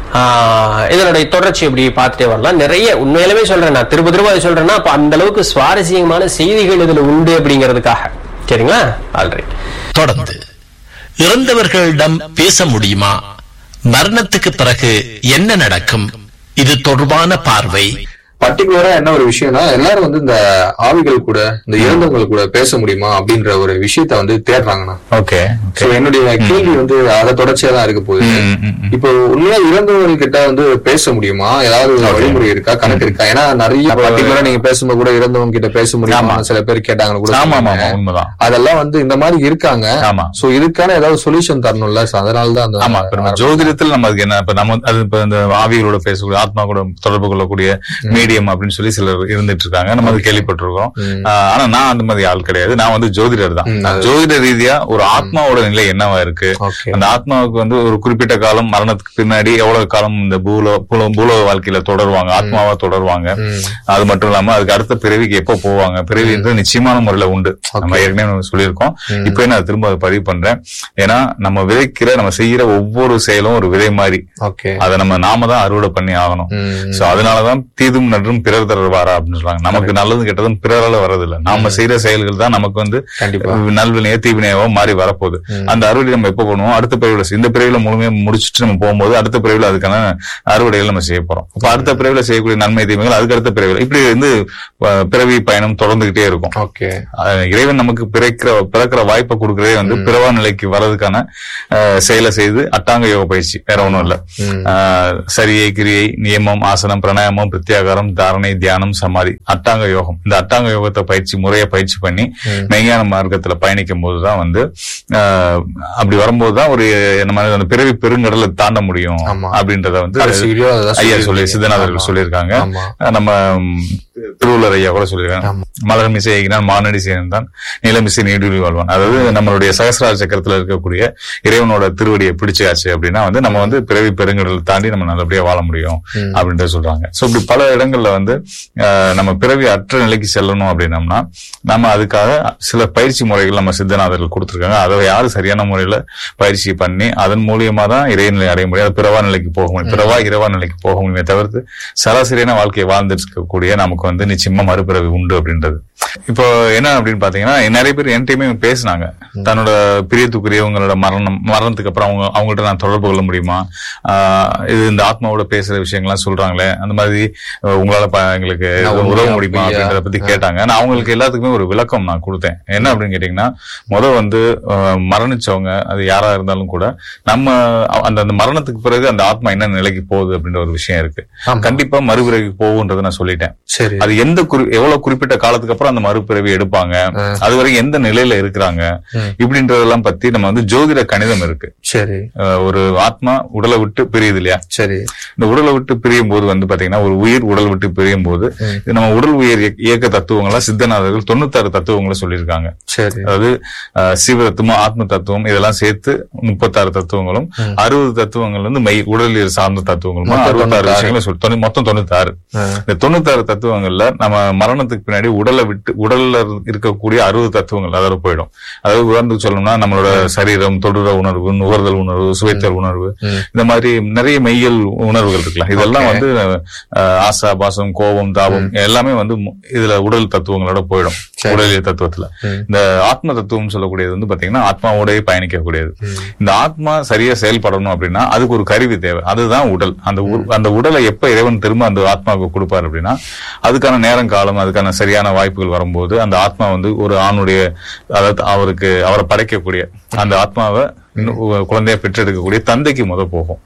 ஆஹ் இதனுடைய தொடர்ச்சி எப்படி பார்த்துட்டே வரலாம் நிறைய உண்மையிலுமே சொல்றேன் நான் திரும்ப திரும்ப அதை சொல்றேன்னா அப்ப அந்த அளவுக்கு சுவாரஸ்யமான செய்திகள் இதுல உண்டு அப்படிங்கிறதுக்காக சரிங்களா ஆல்ரைட் தொடர்ந்து இறந்தவர்களிடம் பேச முடியுமா மரணத்துக்கு பிறகு என்ன நடக்கும் இது தொடர்பான பார்வை பர்டிகுலரா என்ன ஒரு விஷயம்னா எல்லாரும் வந்து இந்த ஆவிகள் கூட இந்த இறந்தவங்க கூட பேச முடியுமா அப்படின்ற ஒரு விஷயத்த வந்து தேடுறாங்கண்ணா ஓகே So, என்னுடைய கேள்வி வந்து அதை தொடர்ச்சியா தான் இருக்க போகுது ம், ம், ம். இப்போ உண்மையா இறந்தவங்க கிட்ட வந்து பேச முடியுமா ஏதாவது ஒரு வழிமுறை இருக்கா கணக்கு இருக்கா ஏன்னா நிறைய பர்டிகுலரா நீங்க பேசும்போது கூட இறந்தவங்க கிட்ட பேச முடியுமா சில பேர் கேட்டாங்க கூட ஆமா ஆமா சொன்னீங்க. ஆமா உண்மைதான் அதெல்லாம் வந்து இந்த மாதிரி இருக்காங்க ஆமா. சோ இதுக்கான ஏதாவது சொல்யூஷன் தரணும்ல So, அதனால தான் அந்த ஆமா இப்ப நம்ம ஜோதிடத்தில் நம்ம அதுக்கு என்ன இப்ப நம்ம அது இப்ப இந்த ஆவிகளோட பேசக்கூடிய ஆத்மா கூட தொடர்பு கொள்ளக்கூடிய மீடியம் அப்படின்னு சொல்லி சிலர் இருந்துட்டு இருக்காங்க நம்ம அது கேள்விப்பட்டிருக்கோம் ஆஹ் ஆனா நான் அந்த மாதிரி ஆள் கிடையாது நான் வந்து ஜோதிடர் தான் ம், அது- ஜோதிட ரீதியா ஒரு ஆத்மாவோட நிலை என்னவா இருக்கு Okay. அந்த ஆத்மாவுக்கு வந்து ஒரு குறிப்பிட்ட காலம் மரணத்துக்கு பின்னாடி எவ்வளவு காலம் இந்த பூலோ பூலோ- பூலோக வாழ்க்கையில தொடருவாங்க ஆத்மாவா தொடருவாங்க அது மட்டும் இல்லாம அதுக்கு அடுத்த பிறவிக்கு எப்போ போவாங்க பிறவி வந்து நிச்சயமான முறையில உண்டு நம்ம ஏற்கனவே நம்ம சொல்லியிருக்கோம் இப்போ நான் திரும்ப அதை பதிவு பண்றேன் ஏன்னா நம்ம விதைக்கிற நம்ம செய்யற ஒவ்வொரு செயலும் ஒரு விதை மாதிரி ஓகே அதை நம்ம நாம தான் அறுவடை பண்ணி ஆகணும் சோ அதனாலதான் தீதும் நன்றும் பிறர் தரர் வாரா அப்படின்னு சொல்றாங்க நமக்கு நல்லதும் கெட்டதும் பிறரால வரதில்லை நாம செய்யற செயல்கள் தான் நமக்கு வந்து கண்டிப்பா. நல்வினையோ தீவினையோ மாறி வரப்போகுது அந்த அறுவடை நம்ம எப்ப பண்ணுவோம் அடுத்த பிறவில இந்த பிறவில முழுமையா முடிச்சுட்டு நம்ம போகும்போது அடுத்த பிறவில அதுக்கான அறுவடைகள் நம்ம செய்ய போறோம் அப்ப அடுத்த பிறவில செய்யக்கூடிய நன்மை தீமைகள் அதுக்கு அடுத்த பிறவில இப்படி வந்து அஹ், பிறவி பயணம் தொடர்ந்துகிட்டே இருக்கும் ஓகே அஹ் இறைவன் நமக்கு பிறக்கிற பிறக்கிற வாய்ப்பை கொடுக்கறதே வந்து பிறவா நிலைக்கு வர்றதுக்கான அஹ், செயலை செய்து அட்டாங்க யோக பயிற்சி வேற ஒண்ணும் இல்ல அஹ், சரியை கிரியை நியமம் ஆசனம் பிராணாயாமம் பிரத்யாகாரம் தாரணை தியானம் சமாதி அட்டாங்க யோகம் இந்த அட்டாங்க யோகத்தை பயிற்சி முறையை பயிற்சி பண்ணி மெய்ஞான மார்க்கத்துல பயணிக்கும் போதுதான் வந்து அஹ், அப்படி வரும்போதுதான் ஒரு நம்ம அந்த பிறவி பெருங்கடலை தாண்ட முடியும் ஆமா. அப்படின்றத வந்து கடைசி video அதுதான் ஐயா சொல்லி சொல்லியிருக்கீங்க. சித்தநாதர்கள் ஆமா. சொல்லியிருக்காங்க ஆமா. நம்ம ம், திருவள்ளுவர் ஐயா கூட சொல்லியிருக்காங்க மலர் மிசை எகினான் மானடி சேர்ந்தான் நிலமிசை நீடுழி வாழ்வான் அதாவது நம்மளுடைய சகசிரார சக்கரத்துல இருக்கக்கூடிய இறைவனோட திருவடியை பிடிச்சாச்சு அப்படின்னா வந்து நம்ம வந்து பிறவி பெருங்கடல் தாண்டி நம்ம நல்லபடியா வாழ முடியும் அப்படின்ட்டு சொல்றாங்க சோ இப்படி பல இடங்கள்ல வந்து அஹ், நம்ம பிறவி அற்ற நிலைக்கு செல்லணும் அப்படின்னம்னா நம்ம அதுக்காக சில பயிற்சி முறைகள் நம்ம சித்தநாதர்கள் கொடுத்திருக்காங்க அதை யாரு சரியான முறையில பயிற்சி பண்ணி அதன் மூலியமா தான் இறைநிலை அடைய முடியும் அது பிறவா நிலைக்கு போக முடியும் பிறவா இரவா நிலைக்கு போக முடியுமே தவிர்த்து சராசரியான வாழ்க்கையை வாழ்ந்துட்டு இருக்கக்கூடிய நமக்கு வந்து நிச்சயமா மறுபிறவி உண்டு அப்படின்றது இப்போ என்ன அப்படின்னு பாத்தீங்கன்னா நிறைய பேர் என்கிட்டயுமே பேசினாங்க தன்னோட பிரியத்துக்குரியவங்களோட மரணம் மரணத்துக்கு அப்புறம் அவங்க அவங்கள்ட்ட நான் தொடர்பு கொள்ள முடியுமா ஆஹ் இது இந்த ஆத்மாவோட பேசுற விஷயங்கள்லாம் சொல்றாங்களே அந்த மாதிரி அஹ் உங்களால ப- எங்களுக்கு உண்மையா உதவ முடியுமா பொய்யா? அப்படின்றத பத்தி கேட்டாங்க நான் அவங்களுக்கு எல்லாத்துக்குமே ஒரு விளக்கம் நான் கொடுத்தேன் என்ன அப்படின்னு கேட்டீங்கன்னா முத வந்து அஹ், மரணிச்சவங்க அது யாரா இருந்தாலும் கூட நம்ம அ- அந்த அந்த மரணத்துக்கு பிறகு அந்த ஆத்மா என்ன நிலைக்கு போகுது அப்படின்ற ஒரு விஷயம் இருக்கு ஆமா. கண்டிப்பா மறுபிறகு போகுன்றதை நான் சொல்லிட்டேன் சரி அது எந்த குறி எவ்வளவு குறிப்பிட்ட காலத்துக்கு அப்புறம் அந்த மறுபிறவி எடுப்பாங்க அது வரைக்கும் எந்த நிலையில இருக்கிறாங்க இப்படின்றதெல்லாம் பத்தி நம்ம வந்து ஜோதிட கணிதம் இருக்கு சரி அஹ், ஒரு ஆத்மா உடலை விட்டு பிரியுது இல்லையா சரி இந்த உடலை விட்டு பிரியும் போது வந்து பாத்தீங்கன்னா ஒரு உயிர் உடல் விட்டு பிரியும் போது இது நம்ம உடல் உயிர் இயக்க- இயக்க தத்துவங்களா சித்தநாதர்கள் தொண்ணூத்தாறு தத்துவங்களை சொல்லியிருக்காங்க சரி அதாவது அஹ், சிவதத்துவம் ஆத்ம தத்துவம் இதெல்லாம் சேர்த்து முப்பத்தாறு தத்துவங்களும் அறுபது தத்துவங்கள் வந்து மெய் உடலியல் சார்ந்த தத்துவங்களும் மொத்தம் அறுபத்தாறு தொண்ணூத்தாறு. விஷயங்களை சொல்லி தொண்ணூ- மொத்தம் தொண்ணூத்தாறு இந்த தொண்ணூத்தாறு தத்துவங்கள்ல நம்ம மரணத்துக்கு பின்னாடி உடலை விட்டு உடல்ல இருக்கக்கூடிய அறுபது தத்துவங்கள் அதோட போயிடும் அதாவது உதாரணத்துக்கு சொல்லணும்னா நம்மளோட சரீரம் தொடுற உணர்வு நுகர்தல் உணர்வு சுவைத்தல் உணர்வு இந்த மாதிரி நிறைய மெய்யல் உணர்வுகள் இருக்கலாம் இதெல்லாம் வந்து அஹ், ஆசா பாசம் கோபம் தாபம் எல்லாமே வந்து மு- இதுல உடல் தத்துவங்களோட போயிடும் உடலியல் தத்துவத்துல இந்த ஆத்ம தத்துவம் சொல்லக்கூடியது வந்து பாத்தீங்கன்னா ஆத்மாவோடய பயணிக்கக்கூடியது இந்த ஆத்மா சரியா செயல்படணும் அப்படின்னா அதுக்கு ஒரு கருவி தேவை அதுதான் உடல் அந்த உ- அந்த உடலை எப்ப இறைவன் திரும்ப அந்த ஆத்மாவுக்கு கொடுப்பாரு அப்படின்னா அதுக்கான நேரம் காலம் அதுக்கான சரியான வாய்ப்புகள் வரும்போது அந்த ஆத்மா வந்து ஒரு ஆணுடைய அதாவது அவருக்கு அவரை படைக்கக்கூடிய அந்த ஆத்மாவை இன்னும் உ- குழந்தையா பெற்றெடுக்கக்கூடிய தந்தைக்கு முத போகும்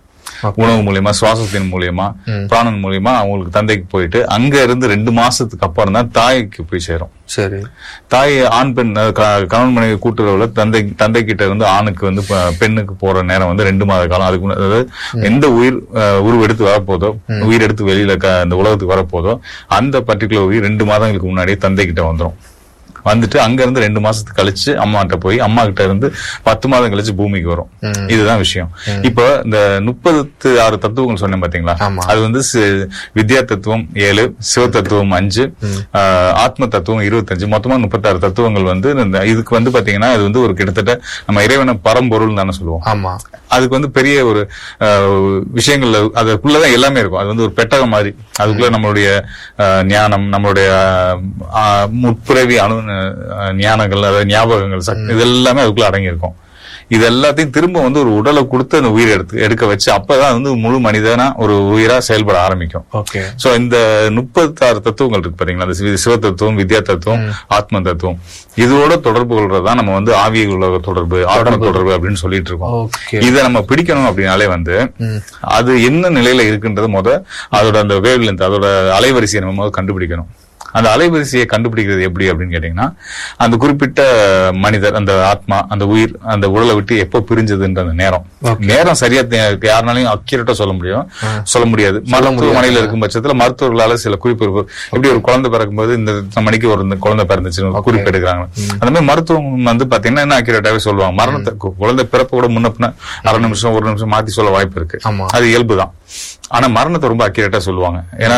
உணவு மூலியமா சுவாசத்தின் மூலியமா பிராணன் மூலியமா அவங்களுக்கு தந்தைக்கு போயிட்டு அங்க இருந்து ரெண்டு மாசத்துக்கு அப்புறம் தான் தாய்க்கு போய் சேரும் சரி தாய் ஆண் பெண் அஹ், க- கணவன் மனைவி கூட்டுறவுல தந்தை தந்தை கிட்ட இருந்து ஆணுக்கு வந்து ப- பெண்ணுக்கு போற நேரம் வந்து ரெண்டு மாத காலம் அதுக்கு முன்ன- அதாவது எந்த உயிர் அஹ், உருவெடுத்து வரப்போதோ உயிர் எடுத்து வெளியில க- இந்த உலகத்துக்கு வரப்போதோ அந்த பர்டிகுலர் உயிர் ரெண்டு மாதங்களுக்கு முன்னாடியே தந்தை கிட்ட வந்துரும் வந்துட்டு அங்க இருந்து ரெண்டு மாசத்துக்கு கழிச்சு அம்மாட்ட போய் அம்மா கிட்ட இருந்து பத்து மாதம் கழிச்சு பூமிக்கு வரும் இதுதான் விஷயம் இப்போ இந்த முப்பத்து ஆறு தத்துவங்கள் சொன்னேன் பாத்தீங்களா ஆமா. அது வந்து சி- வித்யா தத்துவம் ஏழு சிவ தத்துவம் அஞ்சு ஆஹ், ஆத்ம தத்துவம் இருபத்தஞ்சு மொத்தமா முப்பத்தாறு தத்துவங்கள் வந்து இந்த இதுக்கு வந்து பாத்தீங்கன்னா இது வந்து ஒரு கிட்டத்தட்ட நம்ம இறைவனை பரம்பொருள் தானே சொல்லுவோம் ஆமா அதுக்கு வந்து பெரிய ஒரு ஆஹ், விஷயங்கள்ல அதுக்குள்ளதான் எல்லாமே இருக்கும் அது வந்து ஒரு பெட்டகம் மாதிரி அதுக்குள்ள நம்மளுடைய ஆஹ், ஞானம் நம்மளுடைய ஆஹ், முற்பிறவி அணு ஆஹ், ஞானங்கள் அதாவது ஞாபகங்கள் சக்தி இது எல்லாமே அதுக்குள்ள அடங்கி இருக்கும் இது எல்லாத்தையும் திரும்ப வந்து ஒரு உடலை கொடுத்து அந்த உயிர் எடுத்து எடுக்க வச்சு அப்பதான் வந்து முழு மனிதனா ஒரு உயிரா செயல்பட ஆரம்பிக்கும் ஓகே சோ இந்த முப்பத்தாறு தத்துவங்கள் இருக்கு பாத்தீங்களா அந்த சிவ- சிவ தத்துவம் வித்யா தத்துவம் ஆத்ம தத்துவம் இதோட தொடர்பு கொள்றதுதான் நம்ம வந்து ஆவிய உலக தொடர்பு ஆத்ம தொடர்பு அப்படின்னு சொல்லிட்டு இருக்கோம் ஓகே இதை நம்ம பிடிக்கணும் அப்படின்னாலே வந்து அது என்ன நிலையில இருக்குன்றது முத அதோட அந்த வேவ் லென்த் அதோட அலைவரிசையை நம்ம முத கண்டுபிடிக்கணும் அந்த அலைவரிசையை கண்டுபிடிக்கிறது எப்படி அப்படின்னு கேட்டீங்கன்னா அந்த குறிப்பிட்ட மனிதர் அந்த ஆத்மா அந்த உயிர் அந்த உடலை விட்டு எப்போ பிரிஞ்சதுன்ற அந்த நேரம் நேரம் சரியா தே- யாருனாலையும் அக்யூரேட்டா சொல்ல முடியும் சொல்ல முடியாது மருத்துவமனையில இருக்கும் பட்சத்துல மருத்துவர்களால சில குறிப்பு இருக்கும் எப்படி ஒரு குழந்தை பிறக்கும்போது இந்த இத்தனை மணிக்கு ஒரு இந்த குழந்தை பிறந்துச்சுன்னு ஒரு குறிப்பு எடுக்கிறாங்க அந்த மாதிரி மருத்துவம் வந்து பாத்தீங்கன்னா என்ன அக்யூரேட்டாவே சொல்லுவாங்க மரணத்தை கு- குழந்தை பிறப்பு கூட முன்ன பின்ன அரை நிமிஷம் ஒரு நிமிஷம் மாத்தி சொல்ல வாய்ப்பு இருக்கு ஆமா. அது இயல்புதான் ஆனா மரணத்தை ரொம்ப அக்யூரேட்டா சொல்லுவாங்க ஏன்னா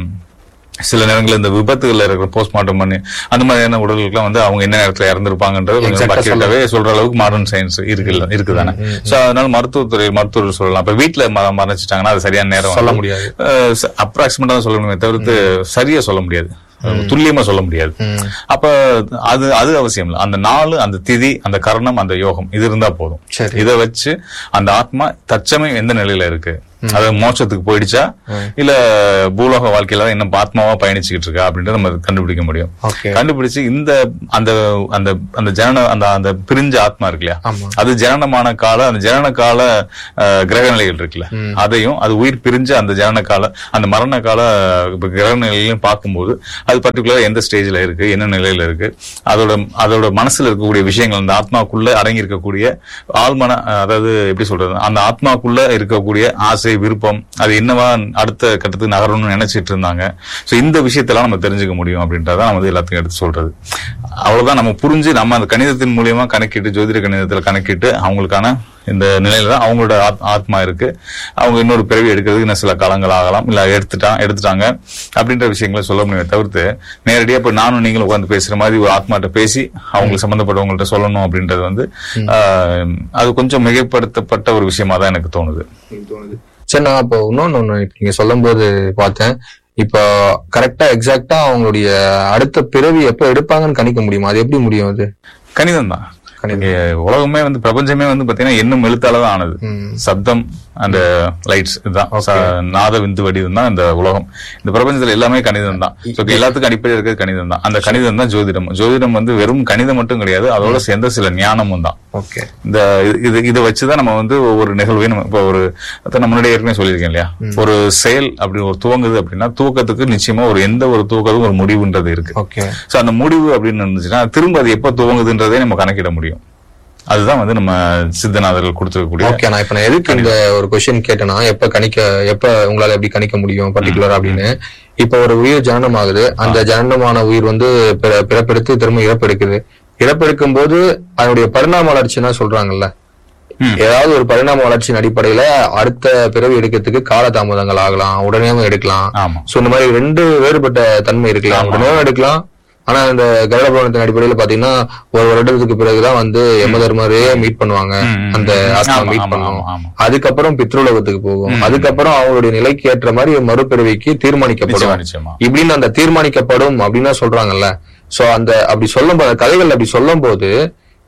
சில நேரங்கள்ல இந்த விபத்துகள்ல இருக்கிற போஸ்ட்மார்ட்டம் பண்ணி அந்த மாதிரியான உடல்களுக்குலாம் வந்து அவங்க என்ன நேரத்துல இறந்திருப்பாங்கன்றது கொஞ்சம் Exact ஆ அக்யூரேட்டாவே சொல்ற அளவுக்கு மாடர்ன் சயின்ஸ் இருக்குல்ல இருக்குதானே சோ அதனால மருத்துவத்துறை மருத்துவர் சொல்லலாம் இப்ப வீட்டுல ம- மரணிச்சிட்டாங்கன்னா அது சரியான நேரம் சொல்ல முடியாது. அப்ராக்சிமேட்டா தான் சொல்லணுமே தவிர்த்து சரியா சொல்ல முடியாது துல்லியமா சொல்ல முடியாது அப்ப அது அது அவசியம் இல்ல அந்த நாள் அந்த திதி அந்த கரணம் அந்த யோகம் இது இருந்தா போதும் சரி. இதை வச்சு அந்த ஆத்மா தற்சமயம் எந்த நிலையில இருக்கு அது மோட்சத்துக்கு போயிடுச்சா இல்ல பூலோக வாழ்க்கையில தான் இன்னும் ஆத்மாவா பயணிச்சுக்கிட்டு இருக்கா அப்படின்றத நம்ம கண்டுபிடிக்க முடியும் Okay. கண்டுபிடிச்சு இந்த அந்த அந்த அந்த ஜனன அந்த அந்த பிரிஞ்ச ஆத்மா இருக்கு இல்லையா ஆமா. அது ஜனனமான கால அந்த ஜனன கால அஹ், கிரக நிலைகள் இருக்குல்ல அதையும் அது உயிர் பிரிஞ்ச அந்த ஜனன கால அந்த மரண கால இப்ப கிரக நிலையிலையும் பார்க்கும்போது அது பர்டிகுலரா எந்த ஸ்டேஜ்ல இருக்கு என்ன நிலையில இருக்கு அதோட அதோட மனசுல இருக்கக்கூடிய விஷயங்கள் அந்த ஆத்மாக்குள்ள அடங்கி இருக்கக்கூடிய ஆழ்மன அஹ், அதாவது எப்படி சொல்றது அந்த ஆத்மாக்குள்ள இருக்கக்கூடிய ஆசை விருப்பம் அது என்னவா அடுத்த கட்டத்துக்கு நகரணும்னு நினைச்சிட்டு இருந்தாங்க சோ இந்த விஷயத்தெல்லாம் நம்ம தெரிஞ்சுக்க முடியும் அப்படின்றத நம்ம வந்து எல்லாத்துக்கும் எடுத்து சொல்றது அவ்வளவுதான் நம்ம புரிஞ்சு நம்ம அந்த கணிதத்தின் மூலியமா கணக்கிட்டு ஜோதிட கணிதத்துல கணக்கிட்டு அவங்களுக்கான இந்த நிலையில தான் அவங்களோட ஆத்- ஆத்மா இருக்கு அவங்க இன்னொரு பிறவி எடுக்கிறதுக்கு இன்னும் சில காலங்கள் ஆகலாம் இல்ல எடுத்துட்டான் எடுத்துட்டாங்க அப்படின்ற விஷயங்களை சொல்ல முடியுமே தவிர்த்து நேரடியா இப்ப நானும் நீங்களும் உட்கார்ந்து பேசுற மாதிரி ஒரு ஆத்மாட்ட பேசி அவங்களுக்கு சம்பந்தப்பட்டவங்கள்ட்ட சொல்லணும் அப்படின்றது வந்து ஆஹ், அது கொஞ்சம் மிகைப்படுத்தப்பட்ட ஒரு விஷயமா தான் எனக்கு தோணுது சரி நான் இப்போ இன்னொன்னு ஒண்ணு இப்ப நீங்க சொல்லும் போது பார்த்தேன் இப்போ கரெக்டா எக்ஸாக்டா அவங்களுடைய அடுத்த பிறவி எப்ப எடுப்பாங்கன்னு கணிக்க முடியுமா அது எப்படி முடியும் அது கணிதம் தான் இங்க உலகமே வந்து பிரபஞ்சமே வந்து பாத்தீங்கன்னா எண்ணும் எழுத்தால தான் ஆனது சப்தம் அந்த லைட்ஸ் இதுதான் ச- நாத விந்து வடிவம் தான் இந்த உலகம் இந்த பிரபஞ்சத்துல எல்லாமே கணிதம் தான் So, எல்லாத்துக்கும் அடிப்படையில் இருக்கிறது கணிதம் தான் அந்த கணிதம் தான் ஜோதிடம் ஜோதிடம் வந்து வெறும் கணிதம் மட்டும் கிடையாது அதோட சேர்ந்த சில ஞானமும் தான் ஓகே இந்த இது- இது இதை வச்சுதான் நம்ம வந்து ஒவ்வொரு நிகழ்வையும் நம்ம இப்போ ஒரு அதான் நம்ம முன்னாடி ஏற்கனவே சொல்லியிருக்கேன் இல்லையா ஒரு செயல் அப்படி ஒரு துவங்குது அப்படின்னா தூக்கத்துக்கு நிச்சயமா ஒரு எந்த ஒரு தூக்கத்துக்கும் ஒரு முடிவுன்றது இருக்கு ஓகே சோ அந்த முடிவு அப்படின்னு இருந்துச்சுன்னா திரும்ப அது எப்ப துவங்குதுன்றதே நம்ம கணக்கிட முடியும் அதுதான் வந்து நம்ம சித்தநாதர்கள் கொடுத்துருக்கக்கூடிய ஓகே நான் இப்ப நான் எதுக்கு இந்த ஒரு கொஸ்டின் கேட்டேன்னா எப்ப கணிக்க எப்ப உங்களால எப்படி கணிக்க முடியும் பர்டிகுலர் அப்படின்னு இப்ப ஒரு உயிர் ஜனனம் ஆகுது அந்த ஜனனமான உயிர் வந்து பிற- பிறப்பெடுத்து திரும்ப இறப்பெடுக்குது இறப்பெடுக்கும் போது அதனுடைய பரிணாம வளர்ச்சின்னா சொல்றாங்கல்ல ம். ஏதாவது ஒரு பரிணாம வளர்ச்சியின் அடிப்படையில அடுத்த பிறவி எடுக்கிறதுக்கு காலதாமதங்கள் ஆகலாம் உடனேவும் எடுக்கலாம் ஆமா சோ இந்த மாதிரி ரெண்டு வேறுபட்ட தன்மை இருக்கலாம் உடனேவும் எடுக்கலாம் ஆனா இந்த கருடபுராணத்தின் அடிப்படையில பாத்தீங்கன்னா ஒரு வருடத்துக்கு பிறகுதான் வந்து யம தர்மரே மீட் பண்ணுவாங்க ம், ம், அந்த ம். ஆத்மா ஆமா, மீட் ஆமா, பண்ணும் ஆமா, ஆமா. அதுக்கப்புறம் பித்ருலோகத்துக்கு போகும் அதுக்கப்புறம் அவங்களுடைய நிலைக்கு ஏற்ற மாதிரி மறுபிறவிக்கு நிச்சயமா தீர்மானிக்கப்படும் நிச்சயமா இப்படின்னு அந்த தீர்மானிக்கப்படும் அப்படின்னு சொல்றாங்கல்ல சோ அந்த அப்படி சொல்லும் போது கதைகள் அப்படி சொல்லும் போது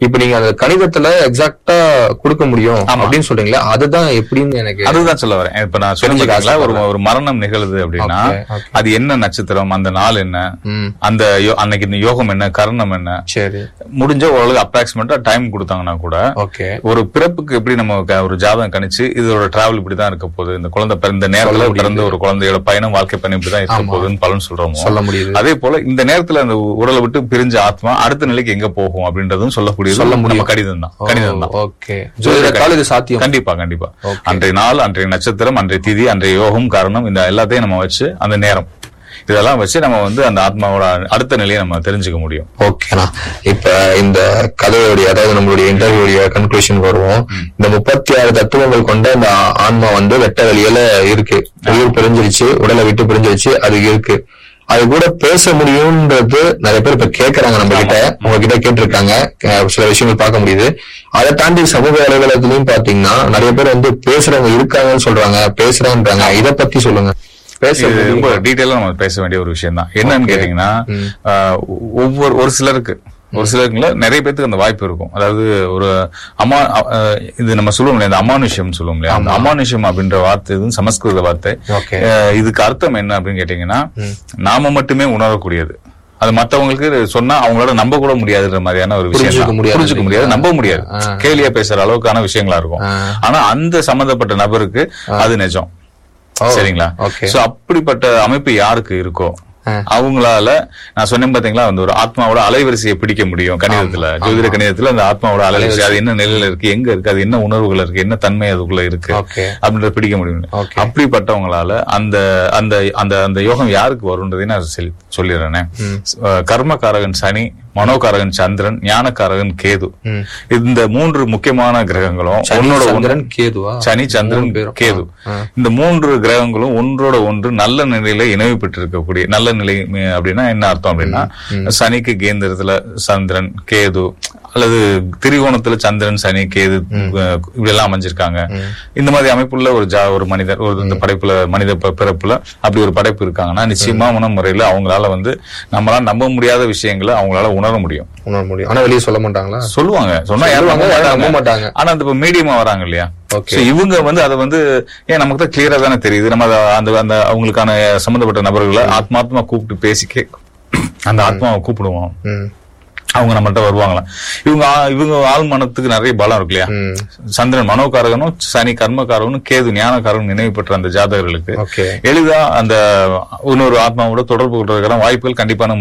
இப்ப நீங்க அந்த கணிதத்துல எக்ஸாக்டா கொடுக்க முடியும் ஆமா. அப்படின்னு சொல்றீங்களா அதுதான் எப்படின்னு எனக்கு அதுதான் சொல்ல வரேன் இப்ப நான் தெரிஞ்சுக்க சொல்லிருக்கீங்களா ஒரு ஆசைப்படுறேன். ஒரு மரணம் நிகழுது அப்படின்னா Okay, okay. அது என்ன நட்சத்திரம் அந்த நாள் என்ன ம். அந்த யோ- அன்னைக்கு இந்த யோகம் என்ன கரணம் என்ன சரி முடிஞ்ச ஓரளவுக்கு அப்ராக்சிமேட்டா டைம் கொடுத்தாங்கன்னா கூட ஓகே ஒரு பிறப்புக்கு எப்படி நம்ம க- ஒரு ஜாதகம் கணிச்சு இதோட டிராவல் இப்படிதான் இருக்க போகுது இந்த குழந்தை பிறந்த நேரத்துல முடியுது. பிறந்த ஒரு குழந்தையோட பயணம் வாழ்க்கை பயணம் இப்படிதான் இருக்க ஆமா. போகுதுன்னு பலன் சொல்றோமோ சொல்ல முடியுது. அதே போல இந்த நேரத்துல அந்த உடலை விட்டு பிரிஞ்ச ஆத்மா அடுத்த நிலைக்கு எங்க போகும் அப்படின்றதும் சொல்லக்கூடியது சொல்ல முடியும். நம்ம கடிதம் தான் கணிதம் தான் ஓகே ஜோதிட கால இது சாத்தியம் கண்டிப்பா கண்டிப்பா Okay. அன்றைய நாள் அன்றைய நட்சத்திரம் அன்றைய திதி அன்றைய யோகம் காரணம் இந்த எல்லாத்தையும் நம்ம வச்சு அந்த நேரம் இதெல்லாம் வச்சு நம்ம வந்து அந்த ஆத்மாவோட அடுத்த நிலையை நம்ம தெரிஞ்சுக்க முடியும் ஓகேண்ணா இப்ப இந்த கதையோடைய அதாவது நம்மளுடைய இன்டர்வியூடைய கன்க்ளூஷன் வருவோம் இந்த முப்பத்தி ஆறு தத்துவங்கள் கொண்ட இந்த ஆ- ஆன்மா வந்து வெட்ட வெளியில இருக்கு உயிர் பிரிஞ்சிருச்சு உடலை விட்டு பிரிஞ்சிருச்சு அது இருக்கு அது கூட பேச முடியும்ன்றது நிறைய பேர் இப்ப கேக்குறாங்க நம்ம கிட்ட உங்ககிட்ட கேட்டிருக்காங்க அஹ் சில விஷயங்கள் பார்க்க முடியுது அதை தாண்டி சமூக அலுவலகத்திலயும் பாத்தீங்கன்னா நிறைய பேர் வந்து பேசுறவங்க இருக்காங்கன்னு சொல்றாங்க பேசுறாங்கன்றாங்க இத பத்தி சொல்லுங்க பேச இது ரொம்ப முடியுமா? டீட்டெயிலா நம்ம பேச வேண்டிய ஒரு விஷயம் தான் என்னன்னு Okay. கேட்டீங்கன்னா ம். ஆஹ், ஒவ்வொரு ஒரு சிலருக்கு ஒரு சிலருக்குல நிறைய பேத்துக்கு அந்த வாய்ப்பு இருக்கும் அதாவது ஒரு அமா அஹ், இது நம்ம சொல்லுவோம் இல்லையா இந்த அமானுஷ்யம் சொல்லுவோம் இல்லையா அந்த அமானுஷ்யம் அப்படின்ற வார்த்தை இது சமஸ்கிருத வார்த்தை Okay. அஹ், இதுக்கு அர்த்தம் என்ன அப்படின்னு கேட்டீங்கன்னா நாம மட்டுமே உணரக்கூடியது அது மத்தவங்களுக்கு சொன்னா அவங்களோட நம்ப கூட முடியாதுன்ற மாதிரியான ஒரு விஷயம் புரிஞ்சுக்க தான். முடியாது புரிஞ்சுக்க முடியாது நம்ப முடியாது ஆ. கேலியா பேசுற அளவுக்கான விஷயங்களா இருக்கும் ஆ. ஆனா அந்த சம்பந்தப்பட்ட நபருக்கு அது நிஜம் ஓ, சரிங்களா okay. சோ அப்படிப்பட்ட அமைப்பு யாருக்கு இருக்கோ ஆ. அவங்களால நான் சொன்னேன் பாத்தீங்களா அந்த ஒரு ஆத்மாவோட அலைவரிசையை பிடிக்க முடியும் கணிதத்துல ஜோதிட கணிதத்துல அந்த ஆத்மாவோட அலைவரிசை அது என்ன நிலையில இருக்கு எங்க இருக்கு அது என்ன உணர்வுகள் இருக்கு என்ன தன்மை அதுக்குள்ள இருக்கு Okay. அப்படின்றத பிடிக்க முடியும் Okay. அப்படிப்பட்டவங்களால அந்த அந்த அந்த அந்த யோகம் யாருக்கு வரும்ன்றதை நான் சொல்லி- சொல்லிடுறேனே அஹ் கர்மகாரகன் சனி மனோகாரகன் சந்திரன் ஞானகாரகன் கேது இந்த மூன்று முக்கியமான கிரகங்களும் சனி, ஒன்னோட சந்திரன், ஒன்று கேதுவா? சனி சந்திரன் மூணு பேரும். கேது ஆ. இந்த மூன்று கிரகங்களும் ஒன்றோட ஒன்று நல்ல நிலையில இணைவு பெற்றிருக்கக்கூடிய நல்ல நிலை ம- அப்படின்னா என்ன அர்த்தம் அப்படின்னா சனிக்கு கேந்திரத்துல சந்திரன் கேது அல்லது திரிகோணத்துல சந்திரன் சனி கேது அஹ், இப்படி எல்லாம் அமைஞ்சிருக்காங்க இந்த மாதிரி அமைப்புள்ள ஒரு ஜா ஒரு மனிதர் ஒரு இந்த படைப்புல மனித ப- பிறப்புல அப்படி ஒரு படைப்பு இருக்காங்கன்னா நிச்சயமான முறையில அவங்களால வந்து நம்மளால நம்ப முடியாத விஷயங்களை அவங்களால உணர முடியும் உணர முடியும் ஆனா வெளியே சொல்ல மாட்டாங்களா சொல்லுவாங்க சொன்னா யாரும் சொல்லுவாங்க, நம்ப யாரும் நம்ப மாட்டாங்க மாட்டாங்க. ஆனா அந்த இப்ப மீடியமா வராங்க இல்லையா Okay. So இவங்க வந்து அதை வந்து ஏன் நமக்கு தான் கிளியரா தானே தெரியுது நம்ம அத- அந்த அந்த அவங்களுக்கான சம்பந்தப்பட்ட நபர்களை ஆத்மாத்மா கூப்பிட்டு பேசி கே அந்த ஆத்மாவை கூப்பிடுவோம் ம். அவங்க நம்மள்ட்ட வருவாங்களாம் இவங்க ஆ- இவங்க ஆள் மனத்துக்கு நிறைய பலம் இருக்கு இல்லையா ம். சந்திரன் மனோகாரகனும் சனி கர்மகாரகனும் கேது ஞானகாரகனும் நினைவு பெற்ற அந்த ஜாதகர்களுக்கு Okay. எளிதா அந்த இன்னொரு ஆத்மாவோட தொடர்பு கொள்றதுக்கான வாய்ப்புகள் கண்டிப்பான